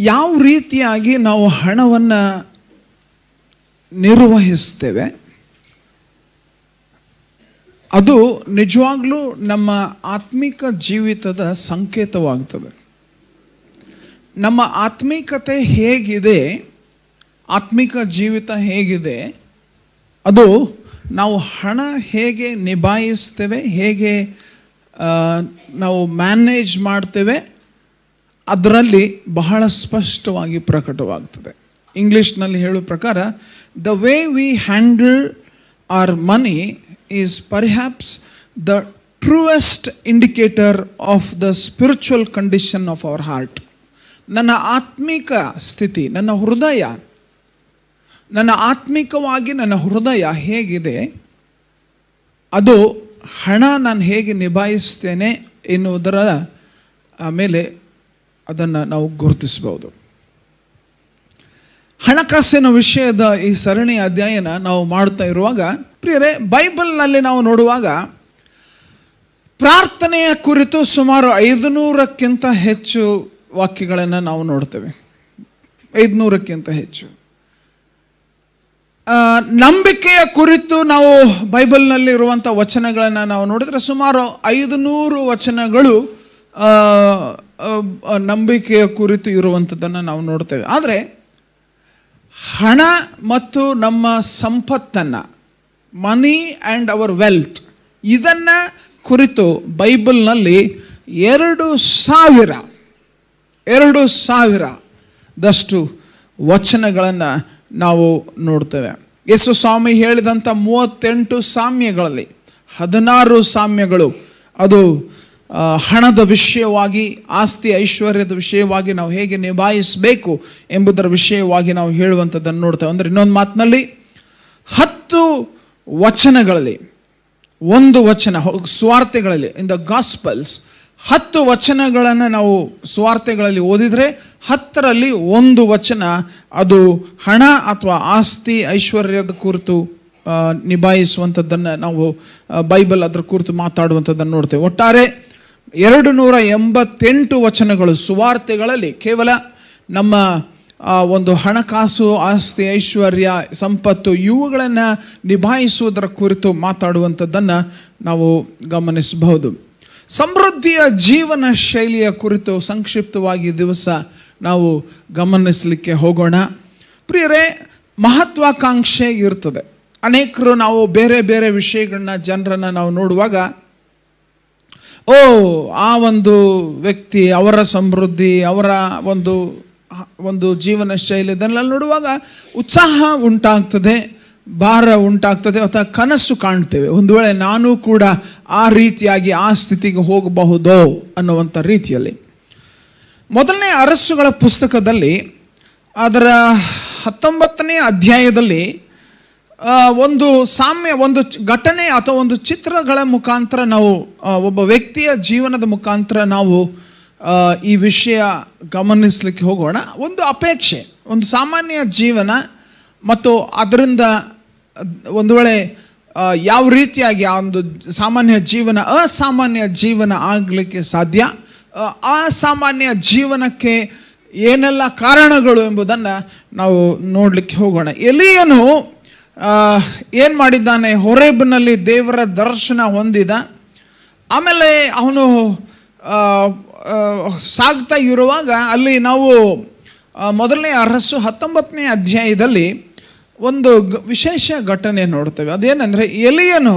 ಯಾವ ರೀತಿಯಾಗಿ ನಾವು ಹಣವನ್ನು ನಿರ್ವಹಿಸ್ತೇವೆ ಅದು ನಿಜವಾಗ್ಲೂ ನಮ್ಮ ಆತ್ಮಿಕ ಜೀವಿತದ ಸಂಕೇತವಾಗ್ತದೆ ನಮ್ಮ ಆತ್ಮಿಕತೆ ಹೇಗಿದೆ ಆತ್ಮಿಕ ಜೀವಿತ ಹೇಗಿದೆ ಅದು ನಾವು ಹಣ ಹೇಗೆ ನಿಭಾಯಿಸ್ತೇವೆ ಹೇಗೆ ಆ, ನಾವು ಮ್ಯಾನೇಜ್ ಮಾಡ್ತೇವೆ ಅದರಲ್ಲಿ ಬಹಳ ಸ್ಪಷ್ಟವಾಗಿ ಪ್ರಕಟವಾಗ್ತದೆ ಇಂಗ್ಲೀಷ್ನಲ್ಲಿ ಹೇಳೋ ಪ್ರಕಾರ the way we handle our money is perhaps the truest indicator of the spiritual condition of our heart ನನ್ನ ಆತ್ಮಿಕ ಸ್ಥಿತಿ ನನ್ನ ಹೃದಯ ನನ್ನ ಆತ್ಮಿಕವಾಗಿ ನನ್ನ ಹೃದಯ ಹೇಗಿದೆ ಅದು ಹಣ ನಾನು ಹೇಗೆ ನಿಭಾಯಿಸ್ತೇನೆ ಎನ್ನುವುದರ ಮೇಲೆ ಅದನ್ನು ನಾವು ಗುರುತಿಸ್ಬೋದು ಹಣಕಾಸಿನ ವಿಷಯದ ಈ ಸರಣಿ ಅಧ್ಯಯನ ನಾವು ಮಾಡ್ತಾ ಇರುವಾಗ ಪ್ರಿಯರೇ ಬೈಬಲ್ನಲ್ಲಿ ನಾವು ನೋಡುವಾಗ ಪ್ರಾರ್ಥನೆಯ ಕುರಿತು ಸುಮಾರು ಐದುನೂರಕ್ಕಿಂತ ಹೆಚ್ಚು ವಾಕ್ಯಗಳನ್ನು ನಾವು ನೋಡ್ತೇವೆ ಐದುನೂರಕ್ಕಿಂತ ಹೆಚ್ಚು ಆ, ನಂಬಿಕೆಯ ಕುರಿತು ನಾವು ಬೈಬಲ್ನಲ್ಲಿ ಇರುವಂಥ ವಚನಗಳನ್ನು ನಾವು ನೋಡಿದರೆ ಸುಮಾರು ಐದು ನೂರು ವಚನಗಳು ಆ, ಆ, ಆ, ನಂಬಿಕೆಯ ಕುರಿತು ಇರುವಂಥದ್ದನ್ನು ನಾವು ನೋಡ್ತೇವೆ ಆದರೆ ಹಣ ಮತ್ತು ನಮ್ಮ ಸಂಪತ್ತನ್ನು ಮನಿ ಆ್ಯಂಡ್ ಅವರ್ ವೆಲ್ತ್ ಇದನ್ನು ಕುರಿತು ಬೈಬಲ್ನಲ್ಲಿ ಎರಡು ಸಾವಿರ ಎರಡು ಸಾವಿರದಷ್ಟು ವಚನಗಳನ್ನು ನಾವು ನೋಡ್ತೇವೆ ಯೇಸು ಸ್ವಾಮಿ ಹೇಳಿದಂಥ ಮೂವತ್ತೆಂಟು ಸಾಮ್ಯಗಳಲ್ಲಿ ಹದಿನಾರು ಸಾಮ್ಯಗಳು ಅದು ಆ, ಹಣದ ವಿಷಯವಾಗಿ ಆಸ್ತಿ ಐಶ್ವರ್ಯದ ವಿಷಯವಾಗಿ ನಾವು ಹೇಗೆ ನಿಭಾಯಿಸಬೇಕು ಎಂಬುದರ ವಿಷಯವಾಗಿ ನಾವು ಹೇಳುವಂಥದ್ದನ್ನು ನೋಡ್ತೇವೆ ಅಂದರೆ ಇನ್ನೊಂದು ಮಾತಿನಲ್ಲಿ ಹತ್ತು ವಚನಗಳಲ್ಲಿ ಒಂದು ವಚನ ಹೊ- ಸುವಾರ್ತೆಗಳಲ್ಲಿ ಇನ್ ದ ಗಾಸ್ಪಲ್ಸ್ ಹತ್ತು ವಚನಗಳನ್ನು ನಾವು ಸುವಾರ್ತೆಗಳಲ್ಲಿ ಓದಿದರೆ ಹತ್ತರಲ್ಲಿ ಒಂದು ವಚನ ಅದು ಹಣ ಅಥವಾ ಆಸ್ತಿ ಐಶ್ವರ್ಯದ ಕುರಿತು ಆ, ನಿಭಾಯಿಸುವಂಥದ್ದನ್ನು ನಾವು ಆ, ಬೈಬಲ್ ಅದರ ಕುರಿತು ಮಾತಾಡುವಂಥದ್ದನ್ನು ನೋಡ್ತೇವೆ ಒಟ್ಟಾರೆ ಎರಡು ನೂರ ಎಂಬತ್ತೆಂಟು ವಚನಗಳು ಸುವಾರ್ತೆಗಳಲ್ಲಿ ಕೇವಲ ನಮ್ಮ ಆ, ಒಂದು ಹಣಕಾಸು ಆಸ್ತಿ ಐಶ್ವರ್ಯ ಸಂಪತ್ತು ಇವುಗಳನ್ನು ನಿಭಾಯಿಸುವುದರ ಕುರಿತು ಮಾತಾಡುವಂಥದ್ದನ್ನು ನಾವು ಗಮನಿಸಬಹುದು ಸಮೃದ್ಧಿಯ ಜೀವನ ಶೈಲಿಯ ಕುರಿತು ಸಂಕ್ಷಿಪ್ತವಾಗಿ ಈ ದಿವಸ ನಾವು ಗಮನಿಸಲಿಕ್ಕೆ ಹೋಗೋಣ ಪ್ರಿಯರೇ ಮಹತ್ವಾಕಾಂಕ್ಷೆ ಇರ್ತದೆ ಅನೇಕರು ನಾವು ಬೇರೆ ಬೇರೆ ವಿಷಯಗಳನ್ನ ಜನರನ್ನು ನಾವು ನೋಡುವಾಗ ಓ ಆ ಒಂದು ವ್ಯಕ್ತಿ ಅವರ ಸಮೃದ್ಧಿ ಅವರ ಒಂದು ಒಂದು ಜೀವನ ಶೈಲಿ ಇದನ್ನೆಲ್ಲ ನೋಡುವಾಗ ಉತ್ಸಾಹ ಉಂಟಾಗ್ತದೆ ಭಾರ ಉಂಟಾಗ್ತದೆ ಅಥವಾ ಕನಸು ಕಾಣ್ತೇವೆ ಒಂದು ವೇಳೆ ನಾನು ಕೂಡ ಆ ರೀತಿಯಾಗಿ ಆ ಸ್ಥಿತಿಗೆ ಹೋಗಬಹುದೋ ಅನ್ನುವಂಥ ರೀತಿಯಲ್ಲಿ ಮೊದಲನೇ ಅರಸುಗಳ ಪುಸ್ತಕದಲ್ಲಿ ಅದರ ಹತ್ತೊಂಬತ್ತನೇ ಅಧ್ಯಾಯದಲ್ಲಿ ಆ, ಒಂದು ಸಾಮ್ಯ ಒಂದು ಚ- ಘಟನೆ ಅಥವಾ ಒಂದು ಚಿತ್ರಗಳ ಮುಖಾಂತರ ನಾವು ಆ, ಒಬ್ಬ ವ್ಯಕ್ತಿಯ ಜೀವನದ ಮುಖಾಂತರ ನಾವು ಆ, ಈ ವಿಷಯ ಗಮನಿಸಲಿಕ್ಕೆ ಹೋಗೋಣ ಒಂದು ಅಪೇಕ್ಷೆ ಒಂದು ಸಾಮಾನ್ಯ ಜೀವನ ಮತ್ತು ಅದರಿಂದ ಅದ್- ಒಂದು ವೇಳೆ ಆ, ಯಾವ ರೀತಿಯಾಗಿ ಆ ಒಂದು ಸಾಮಾನ್ಯ ಜೀವನ ಅಸಾಮಾನ್ಯ ಜೀವನ ಆಗಲಿಕ್ಕೆ ಸಾಧ್ಯ ಆ, ಅಸಾಮಾನ್ಯ ಜೀವನಕ್ಕೆ ಏನೆಲ್ಲ ಕಾರಣಗಳು ಎಂಬುದನ್ನು ನಾವು ನೋಡಲಿಕ್ಕೆ ಹೋಗೋಣ ಎಲಿಯನು ಏನು ಮಾಡಿದ್ದಾನೆ ಹೊರೇಬ್ನಲ್ಲಿ ದೇವರ ದರ್ಶನ ಹೊಂದಿದ ಆಮೇಲೆ ಅವನು ಆ, ಆ, ಸಾಗ್ತಾ ಇರುವಾಗ ಅಲ್ಲಿ ನಾವು ಆ, ಮೊದಲನೇ ಅರಸು ಹತ್ತೊಂಬತ್ತನೇ ಅಧ್ಯಾಯದಲ್ಲಿ ಒಂದು ಗ- ವಿಶೇಷ ಘಟನೆ ನೋಡ್ತೇವೆ ಅದೇನೆಂದರೆ ಎಲಿಯನು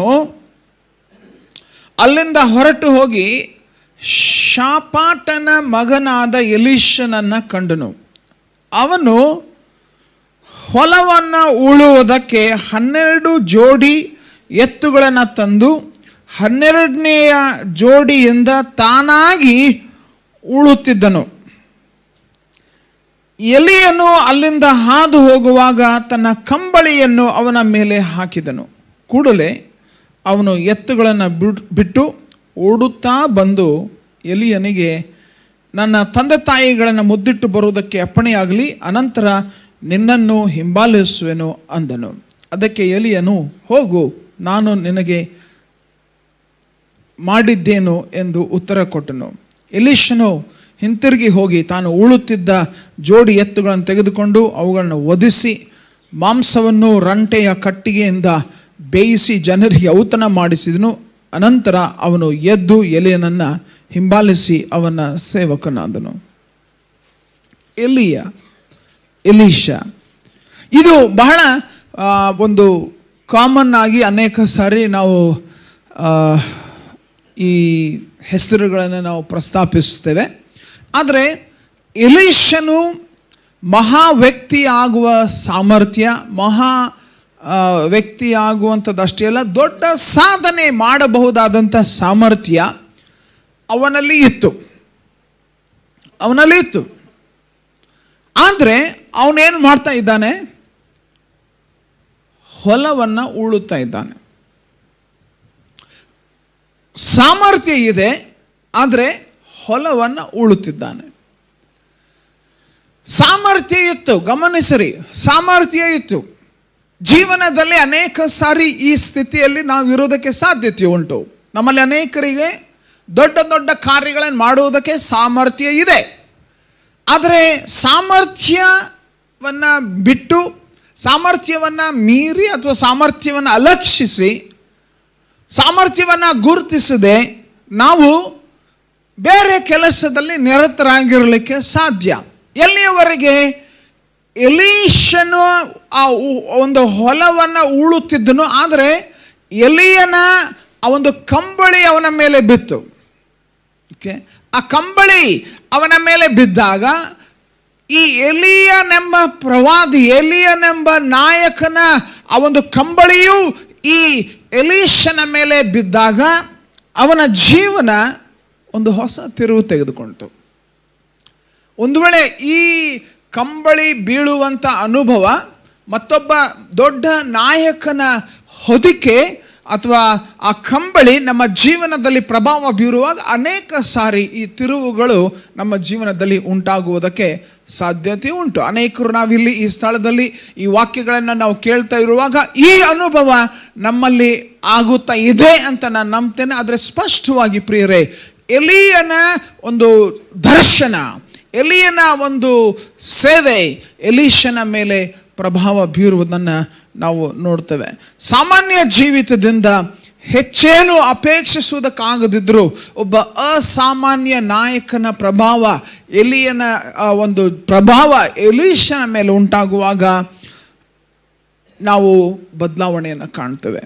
ಅಲ್ಲಿಂದ ಹೊರಟು ಹೋಗಿ ಶಾಪಾಟನ ಮಗನಾದ ಎಲೀಶನನ್ನು ಕಂಡನು ಅವನು ಹೊಲವನ್ನು ಉಳುವುದಕ್ಕೆ ಹನ್ನೆರಡು ಜೋಡಿ ಎತ್ತುಗಳನ್ನು ತಂದು ಹನ್ನೆರಡನೆಯ ಜೋಡಿಯಿಂದ ತಾನಾಗಿ ಉಳುತ್ತಿದ್ದನು ಎಲಿಯನು ಅಲ್ಲಿಂದ ಹಾದು ಹೋಗುವಾಗ ತನ್ನ ಕಂಬಳಿಯನ್ನು ಅವನ ಮೇಲೆ ಹಾಕಿದನು ಕೂಡಲೇ ಅವನು ಎತ್ತುಗಳನ್ನು ಬಿಡ್- ಬಿಟ್ಟು ಓಡುತ್ತಾ ಬಂದು ಎಲಿಯನಿಗೆ ನನ್ನ ತಂದೆ ತಾಯಿಗಳನ್ನು ಮುದ್ದಿಟ್ಟು ಬರುವುದಕ್ಕೆ ಅಪ್ಪಣೆಯಾಗಲಿ ಅನಂತರ ನಿನ್ನನ್ನು ಹಿಂಬಾಲಿಸುವೆನು ಅಂದನು ಅದಕ್ಕೆ ಎಲಿಯನು ಹೋಗು ನಾನು ನಿನಗೆ ಮಾಡಿದ್ದೇನು ಎಂದು ಉತ್ತರ ಕೊಟ್ಟನು ಎಲೀಶನು ಹಿಂತಿರುಗಿ ಹೋಗಿ ತಾನು ಉಳುತ್ತಿದ್ದ ಜೋಡಿ ಎತ್ತುಗಳನ್ನು ತೆಗೆದುಕೊಂಡು ಅವುಗಳನ್ನು ಒದಿಸಿ ಮಾಂಸವನ್ನು ರಂಟೆಯ ಕಟ್ಟಿಗೆಯಿಂದ ಬೇಯಿಸಿ ಜನರಿಗೆ ಔತಣ ಮಾಡಿಸಿದನು ಅನಂತರ ಅವನು ಎದ್ದು ಎಲೆಯನನ್ನು ಹಿಂಬಾಲಿಸಿ ಅವನ ಸೇವಕನಾದನು ಎಲಿಯ ಎಲೀಶ ಇದು ಬಹಳ ಆ, ಒಂದು ಕಾಮನ್ ಆಗಿ ಅನೇಕ ಸಾರಿ ನಾವು ಆ, ಈ ಹೆಸರುಗಳನ್ನು ನಾವು ಪ್ರಸ್ತಾಪಿಸ್ತೇವೆ ಆದರೆ ಎಲೀಶನು ಮಹಾ ವ್ಯಕ್ತಿ ಆಗುವ ಸಾಮರ್ಥ್ಯ ಮಹಾ ಆ, ವ್ಯಕ್ತಿ ಆಗುವಂಥದ್ದಷ್ಟೇ ಅಲ್ಲ ದೊಡ್ಡ ಸಾಧನೆ ಮಾಡಬಹುದಾದಂಥ ಸಾಮರ್ಥ್ಯ ಅವನಲ್ಲಿ ಇತ್ತು ಅವನಲ್ಲಿ ಇತ್ತು ಆದರೆ ಅವನೇನು ಮಾಡ್ತಾ ಇದ್ದಾನೆ ಹೊಲವನ್ನು ಉಳುತ್ತಾ ಇದ್ದಾನೆ ಸಾಮರ್ಥ್ಯ ಇದೆ ಆದರೆ ಹೊಲವನ್ನು ಉಳುತ್ತಿದ್ದಾನೆ ಸಾಮರ್ಥ್ಯ ಇತ್ತು ಗಮನಿಸಿರಿ ಸಾಮರ್ಥ್ಯ ಇತ್ತು ಜೀವನದಲ್ಲಿ ಅನೇಕ ಸಾರಿ ಈ ಸ್ಥಿತಿಯಲ್ಲಿ ನಾವು ಇರೋದಕ್ಕೆ ಸಾಧ್ಯತೆ ಉಂಟು ನಮ್ಮಲ್ಲಿ ಅನೇಕರಿಗೆ ದೊಡ್ಡ ದೊಡ್ಡ ಕಾರ್ಯಗಳನ್ನು ಮಾಡುವುದಕ್ಕೆ ಸಾಮರ್ಥ್ಯ ಇದೆ ಆದರೆ ಸಾಮರ್ಥ್ಯವನ್ನು ಬಿಟ್ಟು ಸಾಮರ್ಥ್ಯವನ್ನು ಮೀರಿ ಅಥವಾ ಸಾಮರ್ಥ್ಯವನ್ನು ಅಲಕ್ಷಿಸಿ ಸಾಮರ್ಥ್ಯವನ್ನು ಗುರುತಿಸದೆ ನಾವು ಬೇರೆ ಕೆಲಸದಲ್ಲಿ ನಿರತರಾಗಿರಲಿಕ್ಕೆ ಸಾಧ್ಯ ಎಲ್ಲಿಯವರೆಗೆ ಎಲೀಶನು ಆ ಉ- ಒಂದು ಹೊಲವನ್ನು ಉಳುತ್ತಿದ್ದನು ಆದರೆ ಎಲಿಯನ ಆ ಒಂದು ಕಂಬಳಿ ಅವನ ಮೇಲೆ ಬಿತ್ತು ಓಕೆ ಆ ಕಂಬಳಿ ಅವನ ಮೇಲೆ ಬಿದ್ದಾಗ ಈ ಎಲಿಯನೆಂಬ ಪ್ರವಾದಿ ಎಲಿಯನೆಂಬ ನಾಯಕನ ಆ ಒಂದು ಕಂಬಳಿಯು ಈ ಎಲೀಶನ ಮೇಲೆ ಬಿದ್ದಾಗ ಅವನ ಜೀವನ ಒಂದು ಹೊಸ ತಿರುವು ತೆಗೆದುಕೊಂಡಿತು ಒಂದು ವೇಳೆ ಈ ಕಂಬಳಿ ಬೀಳುವಂಥ ಅನುಭವ ಮತ್ತೊಬ್ಬ ದೊಡ್ಡ ನಾಯಕನ ಹೊದಿಕೆ ಅಥವಾ ಆ ಕಂಬಳಿ ನಮ್ಮ ಜೀವನದಲ್ಲಿ ಪ್ರಭಾವ ಬೀರುವಾಗ ಅನೇಕ ಸಾರಿ ಈ ತಿರುವುಗಳು ನಮ್ಮ ಜೀವನದಲ್ಲಿ ಉಂಟಾಗುವುದಕ್ಕೆ ಸಾಧ್ಯತೆ ಉಂಟು ಅನೇಕರು ನಾವಿಲ್ಲಿ ಈ ಸ್ಥಳದಲ್ಲಿ ಈ ವಾಕ್ಯಗಳನ್ನು ನಾವು ಕೇಳ್ತಾ ಇರುವಾಗ ಈ ಅನುಭವ ನಮ್ಮಲ್ಲಿ ಆಗುತ್ತಾ ಇದೆ ಅಂತ ನಾನು ನಂಬ್ತೇನೆ ಆದರೆ ಸ್ಪಷ್ಟವಾಗಿ ಪ್ರಿಯರೇ ಎಲಿಯನ ಒಂದು ದರ್ಶನ ಎಲಿಯನ ಒಂದು ಸೇವೆ ಎಲೀಶನ ಮೇಲೆ ಪ್ರಭಾವ ಬೀರುವುದನ್ನು ನಾವು ನೋಡ್ತೇವೆ ಸಾಮಾನ್ಯ ಜೀವಿತದಿಂದ ಹೆಚ್ಚೇನು ಅಪೇಕ್ಷಿಸುವುದಕ್ಕಾಗದಿದ್ದರೂ ಒಬ್ಬ ಅಸಾಮಾನ್ಯ ನಾಯಕನ ಪ್ರಭಾವ ಎಲಿಯನ ಆ, ಒಂದು ಪ್ರಭಾವ ಎಲೀಶನ ಮೇಲೆ ಉಂಟಾಗುವಾಗ ನಾವು ಬದಲಾವಣೆಯನ್ನು ಕಾಣ್ತೇವೆ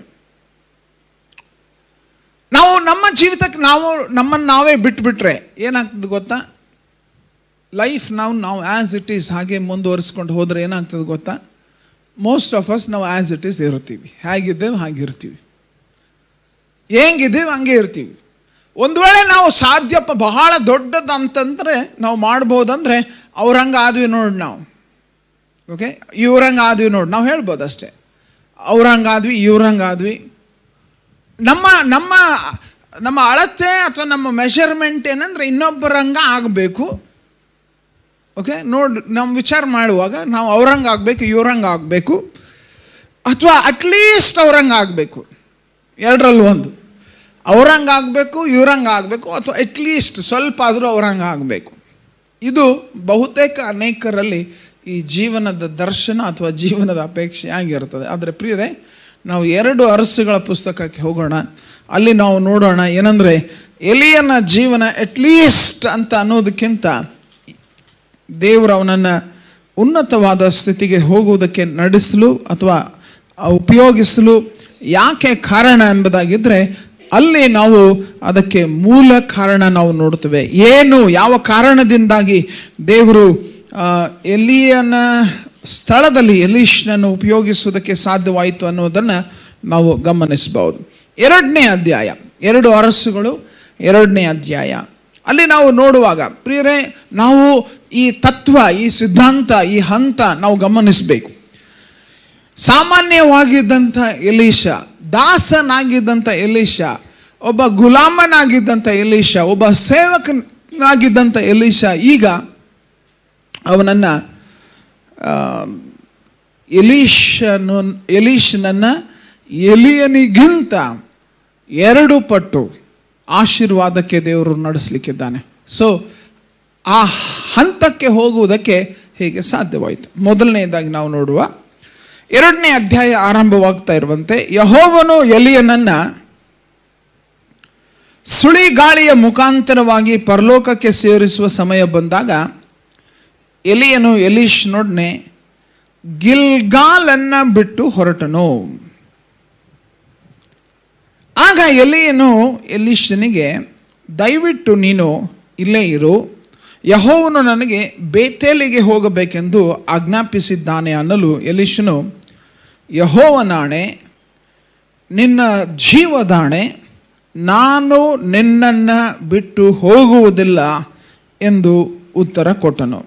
ನಾವು ನಮ್ಮ ಜೀವಿತಕ್ಕೆ ನಾವು ನಮ್ಮನ್ನು ನಾವೇ ಬಿಟ್ಬಿಟ್ರೆ ಏನಾಗ್ತದೆ ಗೊತ್ತಾ ಲೈಫ್ ನಾವು ನಾವು ಆ್ಯಸ್ ಇಟ್ ಈಸ್ ಹಾಗೆ ಮುಂದುವರಿಸ್ಕೊಂಡು ಹೋದರೆ ಏನಾಗ್ತದೆ ಗೊತ್ತಾ ಮೋಸ್ಟ್ ಆಫ್ ಅಸ್ ನಾವು ಆ್ಯಸ್ ಇಟ್ ಈಸ್ ಇರ್ತೀವಿ ಹೇಗಿದ್ದೇವೆ ಹಾಗಿರ್ತೀವಿ ಹೆಂಗಿದ್ದೀವಿ ಹಂಗೆ ಇರ್ತೀವಿ ಒಂದು ವೇಳೆ ನಾವು ಸಾಧ್ಯಪ್ಪ ಬಹಳ ದೊಡ್ಡದು ಅಂತಂದರೆ ನಾವು ಮಾಡ್ಬೋದಂದರೆ ಅವ್ರಂಗೆ ಆದ್ವಿ ನೋಡಿ ನಾವು ಓಕೆ ಇವ್ರಂಗೆ ಆದ್ವಿ ನೋಡಿ ನಾವು ಹೇಳ್ಬೋದು ಅಷ್ಟೇ ಅವ್ರಂಗೆ ಆದ್ವಿ ಇವ್ರಂಗೆ ಆದ್ವಿ ನಮ್ಮ ನಮ್ಮ ನಮ್ಮ ಅಳತೆ ಅಥವಾ ನಮ್ಮ ಮೆಷರ್ಮೆಂಟ್ ಏನಂದ್ರೆ ಇನ್ನೊಬ್ಬರಂಗ ಆಗಬೇಕು ಓಕೆ ನೋಡಿ ನಾವು ವಿಚಾರ ಮಾಡುವಾಗ ನಾವು ಅವ್ರಂಗೆ ಆಗಬೇಕು ಇವ್ರಂಗೆ ಆಗಬೇಕು ಅಥವಾ ಅಟ್ಲೀಸ್ಟ್ ಅವ್ರಂಗೆ ಆಗಬೇಕು ಎರಡರಲ್ಲಿ ಒಂದು ಅವ್ರಂಗೆ ಆಗಬೇಕು ಇವ್ರಂಗೆ ಆಗಬೇಕು ಅಥವಾ ಅಟ್ಲೀಸ್ಟ್ ಸ್ವಲ್ಪ ಆದರೂ ಅವ್ರಂಗೆ ಆಗಬೇಕು ಇದು ಬಹುತೇಕ ಅನೇಕರಲ್ಲಿ ಈ ಜೀವನದ ದರ್ಶನ ಅಥವಾ ಜೀವನದ ಅಪೇಕ್ಷೆ ಆಗಿರ್ತದೆ ಆದರೆ ಪ್ರಿಯರೇ ನಾವು ಎರಡು ಅರಸುಗಳ ಪುಸ್ತಕಕ್ಕೆ ಹೋಗೋಣ ಅಲ್ಲಿ ನಾವು ನೋಡೋಣ ಏನಂದರೆ ಎಲಿಯನ ಜೀವನ ಅಟ್ಲೀಸ್ಟ್ ಅಂತ ಅನ್ನೋದಕ್ಕಿಂತ ದೇವರು ಅವನನ್ನು ಉನ್ನತವಾದ ಸ್ಥಿತಿಗೆ ಹೋಗುವುದಕ್ಕೆ ನಡೆಸಲು ಅಥವಾ ಉಪಯೋಗಿಸಲು ಯಾಕೆ ಕಾರಣ ಎಂಬುದಾಗಿದ್ದರೆ ಅಲ್ಲಿ ನಾವು ಅದಕ್ಕೆ ಮೂಲ ಕಾರಣ ನಾವು ನೋಡ್ತೇವೆ ಏನು ಯಾವ ಕಾರಣದಿಂದಾಗಿ ದೇವರು ಆ, ಎಲಿಯನ ಸ್ಥಳದಲ್ಲಿ ಎಲೀಶ್ನನ್ನು ಉಪಯೋಗಿಸುವುದಕ್ಕೆ ಸಾಧ್ಯವಾಯಿತು ಅನ್ನೋದನ್ನು ನಾವು ಗಮನಿಸಬಹುದು ಎರಡನೇ ಅಧ್ಯಾಯ ಎರಡು ಅರಸುಗಳು ಎರಡನೇ ಅಧ್ಯಾಯ ಅಲ್ಲಿ ನಾವು ನೋಡುವಾಗ ಪ್ರಿಯರೇ ನಾವು ಈ ತತ್ವ ಈ ಸಿದ್ಧಾಂತ ಈ ಹಂತ ನಾವು ಗಮನಿಸಬೇಕು ಸಾಮಾನ್ಯವಾಗಿದ್ದಂಥ ಎಲೀಶ ದಾಸನಾಗಿದ್ದಂಥ ಎಲೀಶ ಒಬ್ಬ ಗುಲಾಮನಾಗಿದ್ದಂಥ ಎಲೀಶ ಒಬ್ಬ ಸೇವಕನಾಗಿದ್ದಂಥ ಎಲೀಶ ಈಗ ಅವನನ್ನು ಎಲೀಶನು ಎಲೀಶನನ್ನು ಎಲಿಯನಿಗಿಂತ ಎರಡು ಪಟ್ಟು ಆಶೀರ್ವಾದಕ್ಕೆ ದೇವರು ನಡೆಸಲಿಕ್ಕಿದ್ದಾನೆ ಸೊ ಆ ಹಂತಕ್ಕೆ ಹೋಗುವುದಕ್ಕೆ ಹೇಗೆ ಸಾಧ್ಯವಾಯಿತು ಮೊದಲನೆಯದಾಗಿ ನಾವು ನೋಡುವ ಎರಡನೇ ಅಧ್ಯಾಯ ಆರಂಭವಾಗ್ತಾ ಇರುವಂತೆ ಯಹೋವನು ಎಲಿಯನನ್ನ ಸುಳಿಗಾಳಿಯ ಮುಖಾಂತರವಾಗಿ ಪರಲೋಕಕ್ಕೆ ಸೇರಿಸುವ ಸಮಯ ಬಂದಾಗ ಎಲಿಯನು ಎಲೀಶ್ನೊಡನೆ ಗಿಲ್ಗಾಲನ್ನ ಬಿಟ್ಟು ಹೊರಟನು ಆಗ ಎಲಿಯನು ಎಲೀಶನಿಗೆ ದಯವಿಟ್ಟು ನೀನು ಇಲ್ಲೇ ಇರು ಯಹೋವನು ನನಗೆ ಬೇತೇಲಿಗೆ ಹೋಗಬೇಕೆಂದು ಆಜ್ಞಾಪಿಸಿದ್ದಾನೆ ಅನ್ನಲು ಎಲೀಶನು ಯಹೋವನಾಣೆ ನಿನ್ನ ಜೀವದಾಣೆ ನಾನು ನಿನ್ನನ್ನು ಬಿಟ್ಟು ಹೋಗುವುದಿಲ್ಲ ಎಂದು ಉತ್ತರ ಕೊಟ್ಟನು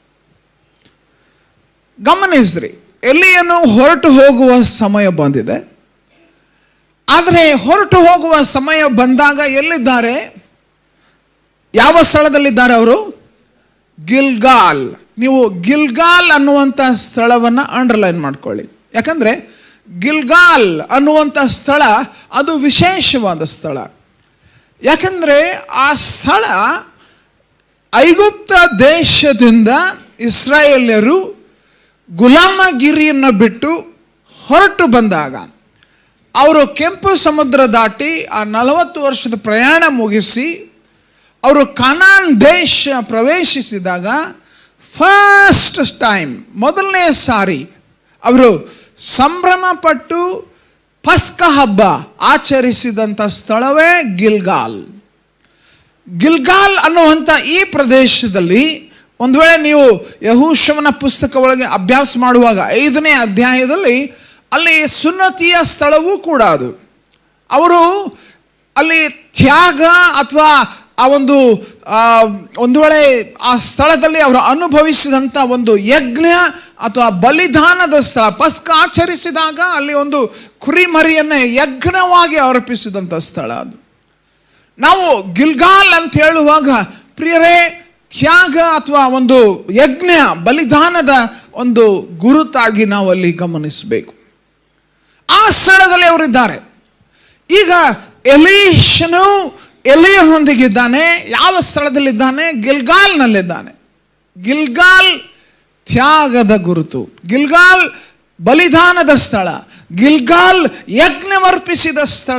ಗಮನಿಸ್ರಿ ಎಲ್ಲಿಯನು ಹೊರಟು ಹೋಗುವ ಸಮಯ ಬಂದಿದೆ ಆದರೆ ಹೊರಟು ಹೋಗುವ ಸಮಯ ಬಂದಾಗ ಎಲ್ಲಿದ್ದಾರೆ ಯಾವ ಸ್ಥಳದಲ್ಲಿದ್ದಾರೆ ಅವರು ಗಿಲ್ಗಾಲ್ ನೀವು ಗಿಲ್ಗಾಲ್ ಅನ್ನುವಂಥ ಸ್ಥಳವನ್ನು ಅಂಡರ್ಲೈನ್ ಮಾಡ್ಕೊಳ್ಳಿ ಯಾಕಂದರೆ ಗಿಲ್ಗಾಲ್ ಅನ್ನುವಂಥ ಸ್ಥಳ ಅದು ವಿಶೇಷವಾದ ಸ್ಥಳ ಯಾಕಂದರೆ ಆ ಸ್ಥಳ ಐಗುಪ್ತ ದೇಶದಿಂದ ಇಸ್ರಾಯೇಲ್ಯರು ಗುಲಾಮಗಿರಿಯನ್ನು ಬಿಟ್ಟು ಹೊರಟು ಬಂದಾಗ ಅವರು ಕೆಂಪು ಸಮುದ್ರ ದಾಟಿ ಆ ನಲವತ್ತು ವರ್ಷದ ಪ್ರಯಾಣ ಮುಗಿಸಿ ಅವರು ಕನಾನ್ ದೇಶ ಪ್ರವೇಶಿಸಿದಾಗ ಫಸ್ಟ್ ಟೈಮ್ ಮೊದಲನೇ ಸಾರಿ ಅವರು ಸಂಭ್ರಮಪಟ್ಟು ಪಸ್ಕ ಹಬ್ಬ ಆಚರಿಸಿದಂಥ ಸ್ಥಳವೇ ಗಿಲ್ಗಾಲ್ ಗಿಲ್ಗಾಲ್ ಅನ್ನುವಂಥ ಈ ಪ್ರದೇಶದಲ್ಲಿ ಒಂದು ವೇಳೆ ನೀವು ಯಹೂಶವನ ಪುಸ್ತಕ ಒಳಗೆ ಅಭ್ಯಾಸ ಮಾಡುವಾಗ ಐದನೇ ಅಧ್ಯಾಯದಲ್ಲಿ ಅಲ್ಲಿ ಸುನ್ನತಿಯ ಸ್ಥಳವೂ ಕೂಡ ಅದು ಅವರು ಅಲ್ಲಿ ತ್ಯಾಗ ಅಥವಾ ಆ ಒಂದು ಆ, ಒಂದು ವೇಳೆ ಆ ಸ್ಥಳದಲ್ಲಿ ಅವರು ಅನುಭವಿಸಿದಂಥ ಒಂದು ಯಜ್ಞ ಅಥವಾ ಬಲಿದಾನದ ಸ್ಥಳ ಪಸ್ಕ ಆಚರಿಸಿದಾಗ ಅಲ್ಲಿ ಒಂದು ಕುರಿಮರಿಯನ್ನು ಯಜ್ಞವಾಗಿ ಅರ್ಪಿಸಿದಂಥ ಸ್ಥಳ ಅದು ನಾವು ಗಿಲ್ಗಾಲ್ ಅಂತ ಹೇಳುವಾಗ ಪ್ರಿಯರೇ ತ್ಯಾಗ ಅಥವಾ ಒಂದು ಯಜ್ಞ ಬಲಿದಾನದ ಒಂದು ಗುರುತಾಗಿ ನಾವು ಅಲ್ಲಿ ಗಮನಿಸಬೇಕು ಆ ಸ್ಥಳದಲ್ಲಿ ಅವರಿದ್ದಾರೆ ಈಗ ಎಲೀಶನು ಎಲಿಯನೊಂದಿಗಿದ್ದಾನೆ ಯಾವ ಸ್ಥಳದಲ್ಲಿದ್ದಾನೆ ಗಿಲ್ಗಾಲ್ನಲ್ಲಿದ್ದಾನೆ ಗಿಲ್ಗಾಲ್ ತ್ಯಾಗದ ಗುರುತು ಗಿಲ್ಗಾಲ್ ಬಲಿದಾನದ ಸ್ಥಳ ಗಿಲ್ಗಾಲ್ ಯಜ್ಞವರ್ಪಿಸಿದ ಸ್ಥಳ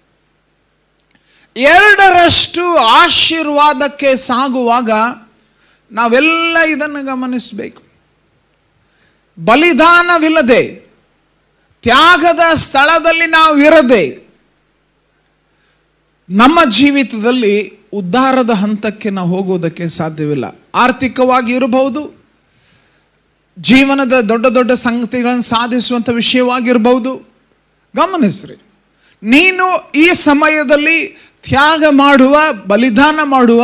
ಎರಡರಷ್ಟು ಆಶೀರ್ವಾದಕ್ಕೆ ಸಾಗುವಾಗ ನಾವೆಲ್ಲ ಇದನ್ನು ಗಮನಿಸಬೇಕು ಬಲಿದಾನವಿಲ್ಲದೆ ತ್ಯಾಗದ ಸ್ಥಳದಲ್ಲಿ ನಾವು ಇರದೆ ನಮ್ಮ ಜೀವಿತದಲ್ಲಿ ಉದ್ಧಾರದ ಹಂತಕ್ಕೆ ನಾವು ಹೋಗುವುದಕ್ಕೆ ಸಾಧ್ಯವಿಲ್ಲ ಆರ್ಥಿಕವಾಗಿ ಇರಬಹುದು ಜೀವನದ ದೊಡ್ಡ ದೊಡ್ಡ ಸಂಗತಿಗಳನ್ನು ಸಾಧಿಸುವಂಥ ವಿಷಯವಾಗಿರಬಹುದು ಗಮನಿಸ್ರಿ ನೀನು ಈ ಸಮಯದಲ್ಲಿ ತ್ಯಾಗ ಮಾಡುವ ಬಲಿದಾನ ಮಾಡುವ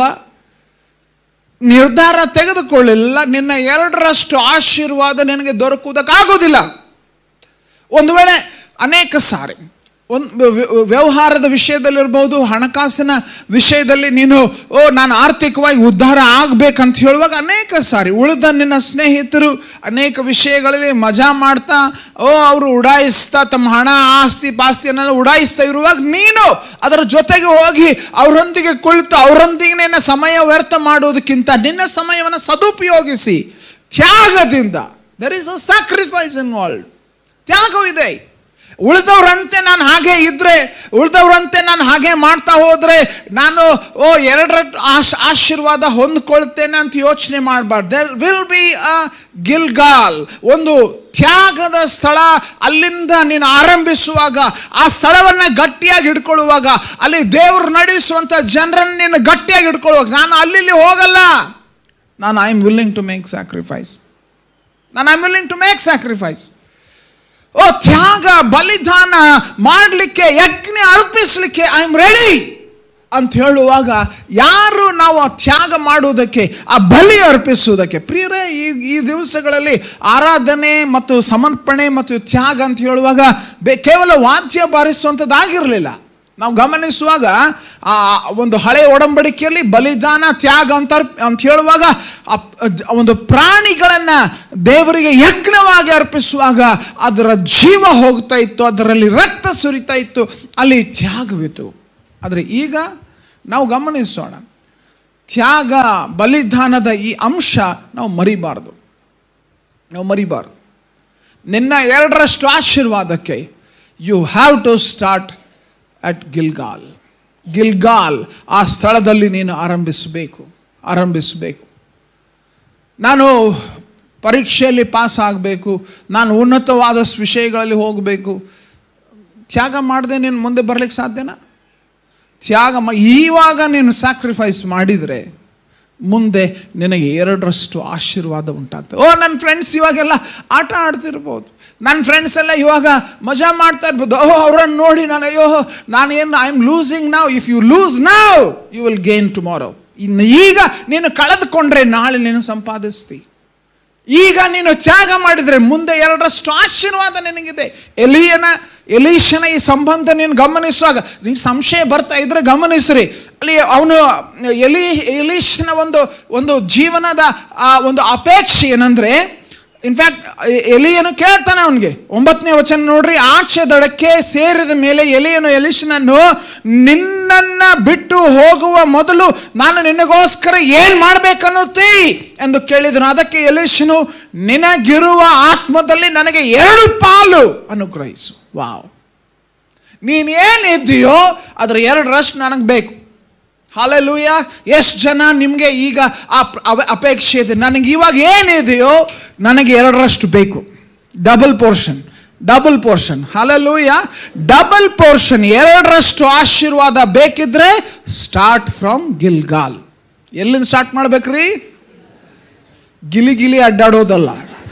ನಿರ್ಧಾರ ತೆಗೆದುಕೊಳ್ಳಿಲ್ಲ ನಿನ್ನ ಎರಡರಷ್ಟು ಆಶೀರ್ವಾದ ನಿನಗೆ ದೊರಕುವುದಕ್ಕಾಗೋದಿಲ್ಲ ಒಂದು ವೇಳೆ ಅನೇಕ ಸಾರಿ ಒಂದು ವ್ಯವಹಾರದ ವಿಷಯದಲ್ಲಿರ್ಬೋದು ಹಣಕಾಸಿನ ವಿಷಯದಲ್ಲಿ ನೀನು ಓ ನಾನು ಆರ್ಥಿಕವಾಗಿ ಉದ್ಧಾರ ಆಗ್ಬೇಕಂತ ಹೇಳುವಾಗ ಅನೇಕ ಸಾರಿ ಉಳಿದ ನಿನ್ನ ಸ್ನೇಹಿತರು ಅನೇಕ ವಿಷಯಗಳಲ್ಲಿ ಮಜಾ ಮಾಡ್ತಾ ಓ ಅವರು ಉಡಾಯಿಸ್ತಾ ತಮ್ಮ ಹಣ ಆಸ್ತಿ ಪಾಸ್ತಿಯನ್ನೆಲ್ಲ ಉಡಾಯಿಸ್ತಾ ಇರುವಾಗ ನೀನು ಅದರ ಜೊತೆಗೆ ಹೋಗಿ ಅವರೊಂದಿಗೆ ಕುಳಿತು ಅವರೊಂದಿಗೆ ನಿನ್ನ ಸಮಯ ವ್ಯರ್ಥ ಮಾಡುವುದಕ್ಕಿಂತ ನಿನ್ನ ಸಮಯವನ್ನು ಸದುಪಯೋಗಿಸಿ ತ್ಯಾಗದಿಂದ there is a sacrifice involve ತ್ಯಾಗವಿದೆ ಉಳಿದವರಂತೆ ನಾನು ಹಾಗೆ ಇದ್ರೆ ಉಳಿದವರಂತೆ ನಾನು ಹಾಗೆ ಮಾಡ್ತಾ ಹೋದ್ರೆ ನಾನು ಓ ಎರಡರ ಆಶ್ ಆಶೀರ್ವಾದ ಹೊಂದ್ಕೊಳ್ತೇನೆ ಅಂತ ಯೋಚನೆ ಮಾಡಬಾರ್ದು there will be a Gilgal ಒಂದು ತ್ಯಾಗದ ಸ್ಥಳ ಅಲ್ಲಿಂದ ನೀನು ಆರಂಭಿಸುವಾಗ ಆ ಸ್ಥಳವನ್ನು ಗಟ್ಟಿಯಾಗಿ ಹಿಡ್ಕೊಳ್ಳುವಾಗ ಅಲ್ಲಿ ದೇವರು ನಡೆಸುವಂಥ ಜನರನ್ನು ನೀನು ಗಟ್ಟಿಯಾಗಿ ಹಿಡ್ಕೊಳ್ಳುವಾಗ ನಾನು ಅಲ್ಲಿ ಇಲ್ಲಿ ಹೋಗಲ್ಲ ನಾನು I am willing to make sacrifice ನಾನು I am willing to make sacrifice oh ತ್ಯಾಗ ಬಲಿದಾನ ಮಾಡಲಿಕ್ಕೆ ಯಜ್ಞ ಅರ್ಪಿಸಲಿಕ್ಕೆ ಐ ಆಮ್ ರೆಡಿ ಅಂತ ಹೇಳುವಾಗ ಯಾರು ನಾವು ಆ ತ್ಯಾಗ ಮಾಡುವುದಕ್ಕೆ ಆ ಬಲಿ ಅರ್ಪಿಸುವುದಕ್ಕೆ ಪ್ರಿಯರೇ ಈ ಈ ದಿವಸಗಳಲ್ಲಿ ಆರಾಧನೆ ಮತ್ತು ಸಮರ್ಪಣೆ ಮತ್ತು ತ್ಯಾಗ ಅಂತ ಹೇಳುವಾಗ ಬೇ ಕೇವಲ ವಾದ್ಯ ಬಾರಿಸುವಂಥದ್ದಾಗಿರಲಿಲ್ಲ ನಾವು ಗಮನಿಸುವಾಗ ಆ ಒಂದು ಹಳೆ ಒಡಂಬಡಿಕೆಯಲ್ಲಿ ಬಲಿದಾನ ತ್ಯಾಗ ಅಂತ ಅರ್ಪ್- ಅಂತ ಹೇಳುವಾಗ ಆ ಪ್- ಒಂದು ಪ್ರಾಣಿಗಳನ್ನು ದೇವರಿಗೆ ಯಜ್ಞವಾಗಿ ಅರ್ಪಿಸುವಾಗ ಅದರ ಜೀವ ಹೋಗ್ತಾ ಇತ್ತು ಅದರಲ್ಲಿ ರಕ್ತ ಸುರಿತಾ ಇತ್ತು ಅಲ್ಲಿ ತ್ಯಾಗವಿತ್ತು ಆದರೆ ಈಗ ನಾವು ಗಮನಿಸೋಣ ತ್ಯಾಗ ಬಲಿದಾನದ ಈ ಅಂಶ ನಾವು ಮರಿಬಾರ್ದು ನಾವು ಮರಿಬಾರ್ದು ನಿನ್ನ ಎರಡರಷ್ಟು ಆಶೀರ್ವಾದಕ್ಕೆ you have to start at Gilgal Gilgal ಆ ಸ್ಥಳದಲ್ಲಿ ನೀನು ಆರಂಭಿಸಬೇಕು ಆರಂಭಿಸಬೇಕು ನಾನು ಪರೀಕ್ಷೆಯಲ್ಲಿ ಪಾಸ್ ಆಗಬೇಕು ನಾನು ಉನ್ನತವಾದ ವಿಷಯಗಳಲ್ಲಿ ಹೋಗಬೇಕು ತ್ಯಾಗ ಮಾಡದೆ ನೀನು ಮುಂದೆ ಬರಲಿಕ್ಕೆ ಸಾಧ್ಯನಾ ತ್ಯಾಗ ಮಾ ಇವಾಗ ನೀನು ಸ್ಯಾಕ್ರಿಫೈಸ್ ಮಾಡಿದರೆ ಮುಂದೆ ನಿನಗೆ ಎರಡರಷ್ಟು ಆಶೀರ್ವಾದ ಉಂಟಾಗ್ತದೆ ಓ ನನ್ನ ಫ್ರೆಂಡ್ಸ್ ಇವಾಗೆಲ್ಲ ಆಟ ಆಡ್ತಿರ್ಬೋದು ನನ್ನ ಫ್ರೆಂಡ್ಸ್ ಎಲ್ಲ ಇವಾಗ ಮಜಾ ಮಾಡ್ತಾ ಇರ್ಬೋದು ಓಹ್ ಅವರನ್ನು ನೋಡಿ ನಾನು ಅಯ್ಯೋ ನಾನೇನು I am losing now if you lose now you will gain tomorrow ಇನ್ನು ಈಗ ನೀನು ಕಳೆದುಕೊಂಡ್ರೆ ನಾಳೆ ನೀನು ಸಂಪಾದಿಸ್ತಿ ಈಗ ನೀನು ತ್ಯಾಗ ಮಾಡಿದರೆ ಮುಂದೆ ಎರಡರಷ್ಟು ಆಶೀರ್ವಾದ ನಿನಗಿದೆ ಎಲಿಯನ ಎಲೀಶನ ಈ ಸಂಬಂಧ ನೀನು ಗಮನಿಸುವಾಗ ನಿಂಗೆ ಸಂಶಯ ಬರ್ತಾ ಇದ್ರೆ ಗಮನಿಸ್ರಿ ಅಲ್ಲಿ ಅವನು ಎಲಿ ಎಲೀಶನ ಒಂದು ಒಂದು ಜೀವನದ ಆ ಒಂದು ಅಪೇಕ್ಷೆ ಏನಂದ್ರೆ ಇನ್ಫ್ಯಾಕ್ಟ್ ಎಲಿಯನು ಕೇಳ್ತಾನೆ ಅವನಿಗೆ ಒಂಬತ್ತನೇ ವಚನ ನೋಡ್ರಿ ಆಚೆ ದಡಕ್ಕೆ ಸೇರಿದ ಮೇಲೆ ಎಲಿಯನು ಎಲಿಶನನ್ನು ನಿನ್ನನ್ನ ಬಿಟ್ಟು ಹೋಗುವ ಮೊದಲು ನಾನು ನಿನಗೋಸ್ಕರ ಏನ್ ಮಾಡ್ಬೇಕನ್ನುತ್ತೀ ಎಂದು ಕೇಳಿದನು ಅದಕ್ಕೆ ಎಲಿಶನು ನಿನಗಿರುವ ಆತ್ಮದಲ್ಲಿ ನನಗೆ ಎರಡು ಪಾಲು ಅನುಗ್ರಹಿಸು ವಾವ್ ನೀನು ಏನಿದ್ದೀಯೋ ಅದರ ಎರಡರಷ್ಟು ನನಗೆ ಬೇಕು ಹಾಲೆಲೂಯ ಎಷ್ಟು ಜನ ನಿಮಗೆ ಈಗ ಆ ಪ- ಅವ- ಅಪೇಕ್ಷೆ ಇದೆ ನನಗೆ ಇವಾಗ ಏನಿದೆಯೋ ನನಗೆ ಎರಡರಷ್ಟು ಬೇಕು double portion double portion hallelujah double portion ಎರಡರಷ್ಟು ಆಶೀರ್ವಾದ ಬೇಕಿದ್ರೆ ಸ್ಟಾರ್ಟ್ ಫ್ರಮ್ ಗಿಲ್ಗಾಲ್ ಎಲ್ಲಿಂದ ಸ್ಟಾರ್ಟ್ ಮಾಡ್ಬೇಕ್ರಿ ಗಿಲಿ ಗಿಲಿ ಅಡ್ಡಾಡೋದಲ್ಲ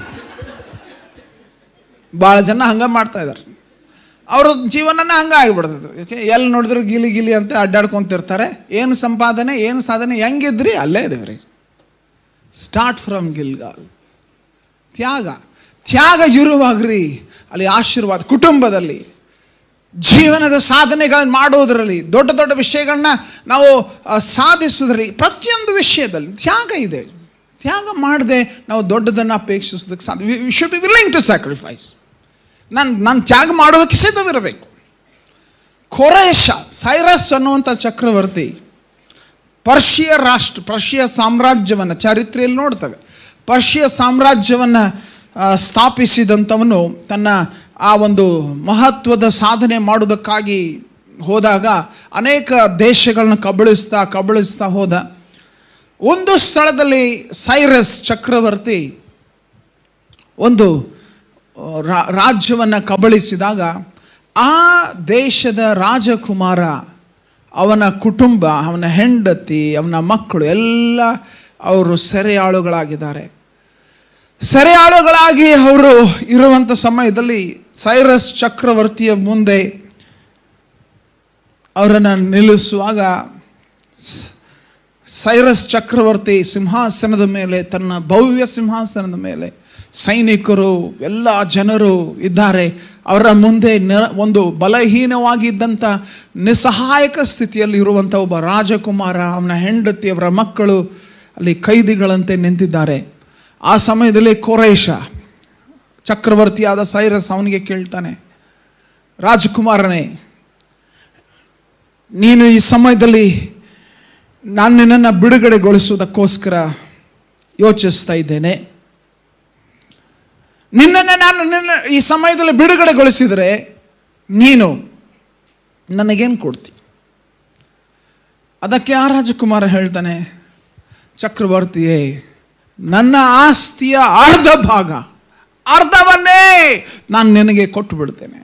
ಭಾಳ ಜನ ಹಂಗ ಮಾಡ್ತಾ ಇದ್ದಾರೆ ಅವ್ರ ಜೀವನನ ಹಂಗ ಆಗಿಬಿಡ್ತದೆ ಓಕೆ ಎಲ್ಲಿ ನೋಡಿದ್ರು ಗಿಲಿ ಗಿಲಿ ಅಂತ ಅಡ್ಡಾಡ್ಕೊಂತಿರ್ತಾರೆ ಏನು ಸಂಪಾದನೆ ಏನು ಸಾಧನೆ ಹೆಂಗಿದ್ರಿ ಅಲ್ಲೇ ಇದೇವ್ರಿ ಸ್ಟಾರ್ಟ್ ಫ್ರಮ್ ಗಿಲ್ಗಾಲ್ ತ್ಯಾಗ ತ್ಯಾಗ ಇರುವಾಗ್ರಿ ಅಲ್ಲಿ ಆಶೀರ್ವಾದ ಕುಟುಂಬದಲ್ಲಿ ಜೀವನದ ಸಾಧನೆಗಳನ್ನು ಮಾಡೋದರಲ್ಲಿ ದೊಡ್ಡ ದೊಡ್ಡ ವಿಷಯಗಳನ್ನ ನಾವು ಆ, ಸಾಧಿಸೋದ್ರಲ್ಲಿ ಪ್ರತಿಯೊಂದು ವಿಷಯದಲ್ಲಿ ತ್ಯಾಗ ಇದೆ ತ್ಯಾಗ ಮಾಡದೆ ನಾವು ದೊಡ್ಡದನ್ನು ಅಪೇಕ್ಷಿಸೋದಕ್ಕೆ ಸಾಧ್ಯ we should be willing to sacrifice ನಾನು ನಾನು ತ್ಯಾಗ ಮಾಡೋದಕ್ಕೆ ಸಿದ್ಧವಿರಬೇಕು ಖೊರೇಶ ಸೈರಸ್ ಅನ್ನುವಂಥ ಚಕ್ರವರ್ತಿ ಪರ್ಷಿಯ ರಾಷ್ಟ್ರ ಪರ್ಷಿಯ ಸಾಮ್ರಾಜ್ಯವನ್ನು ಚರಿತ್ರೆಯಲ್ಲಿ ನೋಡ್ತೇವೆ ಪರ್ಷಿಯ ಸಾಮ್ರಾಜ್ಯವನ್ನು ಆ, ಸ್ಥಾಪಿಸಿದಂಥವನು ತನ್ನ ಆ ಒಂದು ಮಹತ್ವದ ಸಾಧನೆ ಮಾಡೋದಕ್ಕಾಗಿ ಹೋದಾಗ ಅನೇಕ ದೇಶಗಳನ್ನ ಕಬಳಿಸ್ತಾ ಕಬಳಿಸ್ತಾ ಹೋದ ಒಂದು ಸ್ಥಳದಲ್ಲಿ ಸೈರಸ್ ಚಕ್ರವರ್ತಿ ಒಂದು ರಾ- ರಾಜ್ಯವನ್ನು ಕಬಳಿಸಿದಾಗ ಆ ದೇಶದ ರಾಜಕುಮಾರ ಅವನ ಕುಟುಂಬ ಅವನ ಹೆಂಡತಿ ಅವನ ಮಕ್ಕಳು ಎಲ್ಲ ಅವರು ಸೆರೆಯಾಳುಗಳಾಗಿದ್ದಾರೆ ಸೆರೆಯಾಳುಗಳಾಗಿ ಅವರು ಇರುವಂಥ ಸಮಯದಲ್ಲಿ ಸೈರಸ್ ಚಕ್ರವರ್ತಿಯ ಮುಂದೆ ಅವರನ್ನು ನಿಲ್ಲಿಸುವಾಗ ಸ್- ಸೈರಸ್ ಚಕ್ರವರ್ತಿ ಸಿಂಹಾಸನದ ಮೇಲೆ ತನ್ನ ಭವ್ಯ ಸಿಂಹಾಸನದ ಮೇಲೆ ಸೈನಿಕರು ಎಲ್ಲ ಜನರು ಇದ್ದಾರೆ ಅವರ ಮುಂದೆ ನ ಒಂದು ಬಲಹೀನವಾಗಿದ್ದಂಥ ನಿಸ್ಸಹಾಯಕ ಸ್ಥಿತಿಯಲ್ಲಿ ಇರುವಂಥ ಒಬ್ಬ ರಾಜಕುಮಾರ ಅವನ ಹೆಂಡತಿ ಅವರ ಮಕ್ಕಳು ಅಲ್ಲಿ ಕೈದಿಗಳಂತೆ ನಿಂತಿದ್ದಾರೆ ಆ ಸಮಯದಲ್ಲಿ ಕೊರೇಶ ಚಕ್ರವರ್ತಿಯಾದ ಸೈರಸ್ ಅವನಿಗೆ ಕೇಳ್ತಾನೆ ರಾಜಕುಮಾರನೇ ನೀನು ಈ ಸಮಯದಲ್ಲಿ ನಾನು ನಿನ್ನನ್ನು ಬಿಡುಗಡೆಗೊಳಿಸುವುದಕ್ಕೋಸ್ಕರ ಯೋಚಿಸ್ತಾ ಇದ್ದೇನೆ ನಿನ್ನನ್ನು ನಾನು ನಿನ್ನ ಈ ಸಮಯದಲ್ಲಿ ಬಿಡುಗಡೆಗೊಳಿಸಿದರೆ ನೀನು ನನಗೇನು ಕೊಡ್ತಿ ಅದಕ್ಕೆ ಆ ರಾಜಕುಮಾರ ಹೇಳ್ತಾನೆ ಚಕ್ರವರ್ತಿಯೇ ನನ್ನ ಆಸ್ತಿಯ ಅರ್ಧ ಭಾಗ ಅರ್ಧವನ್ನೇ ನಾನು ನಿನಗೆ ಕೊಟ್ಟು ಬಿಡ್ತೇನೆ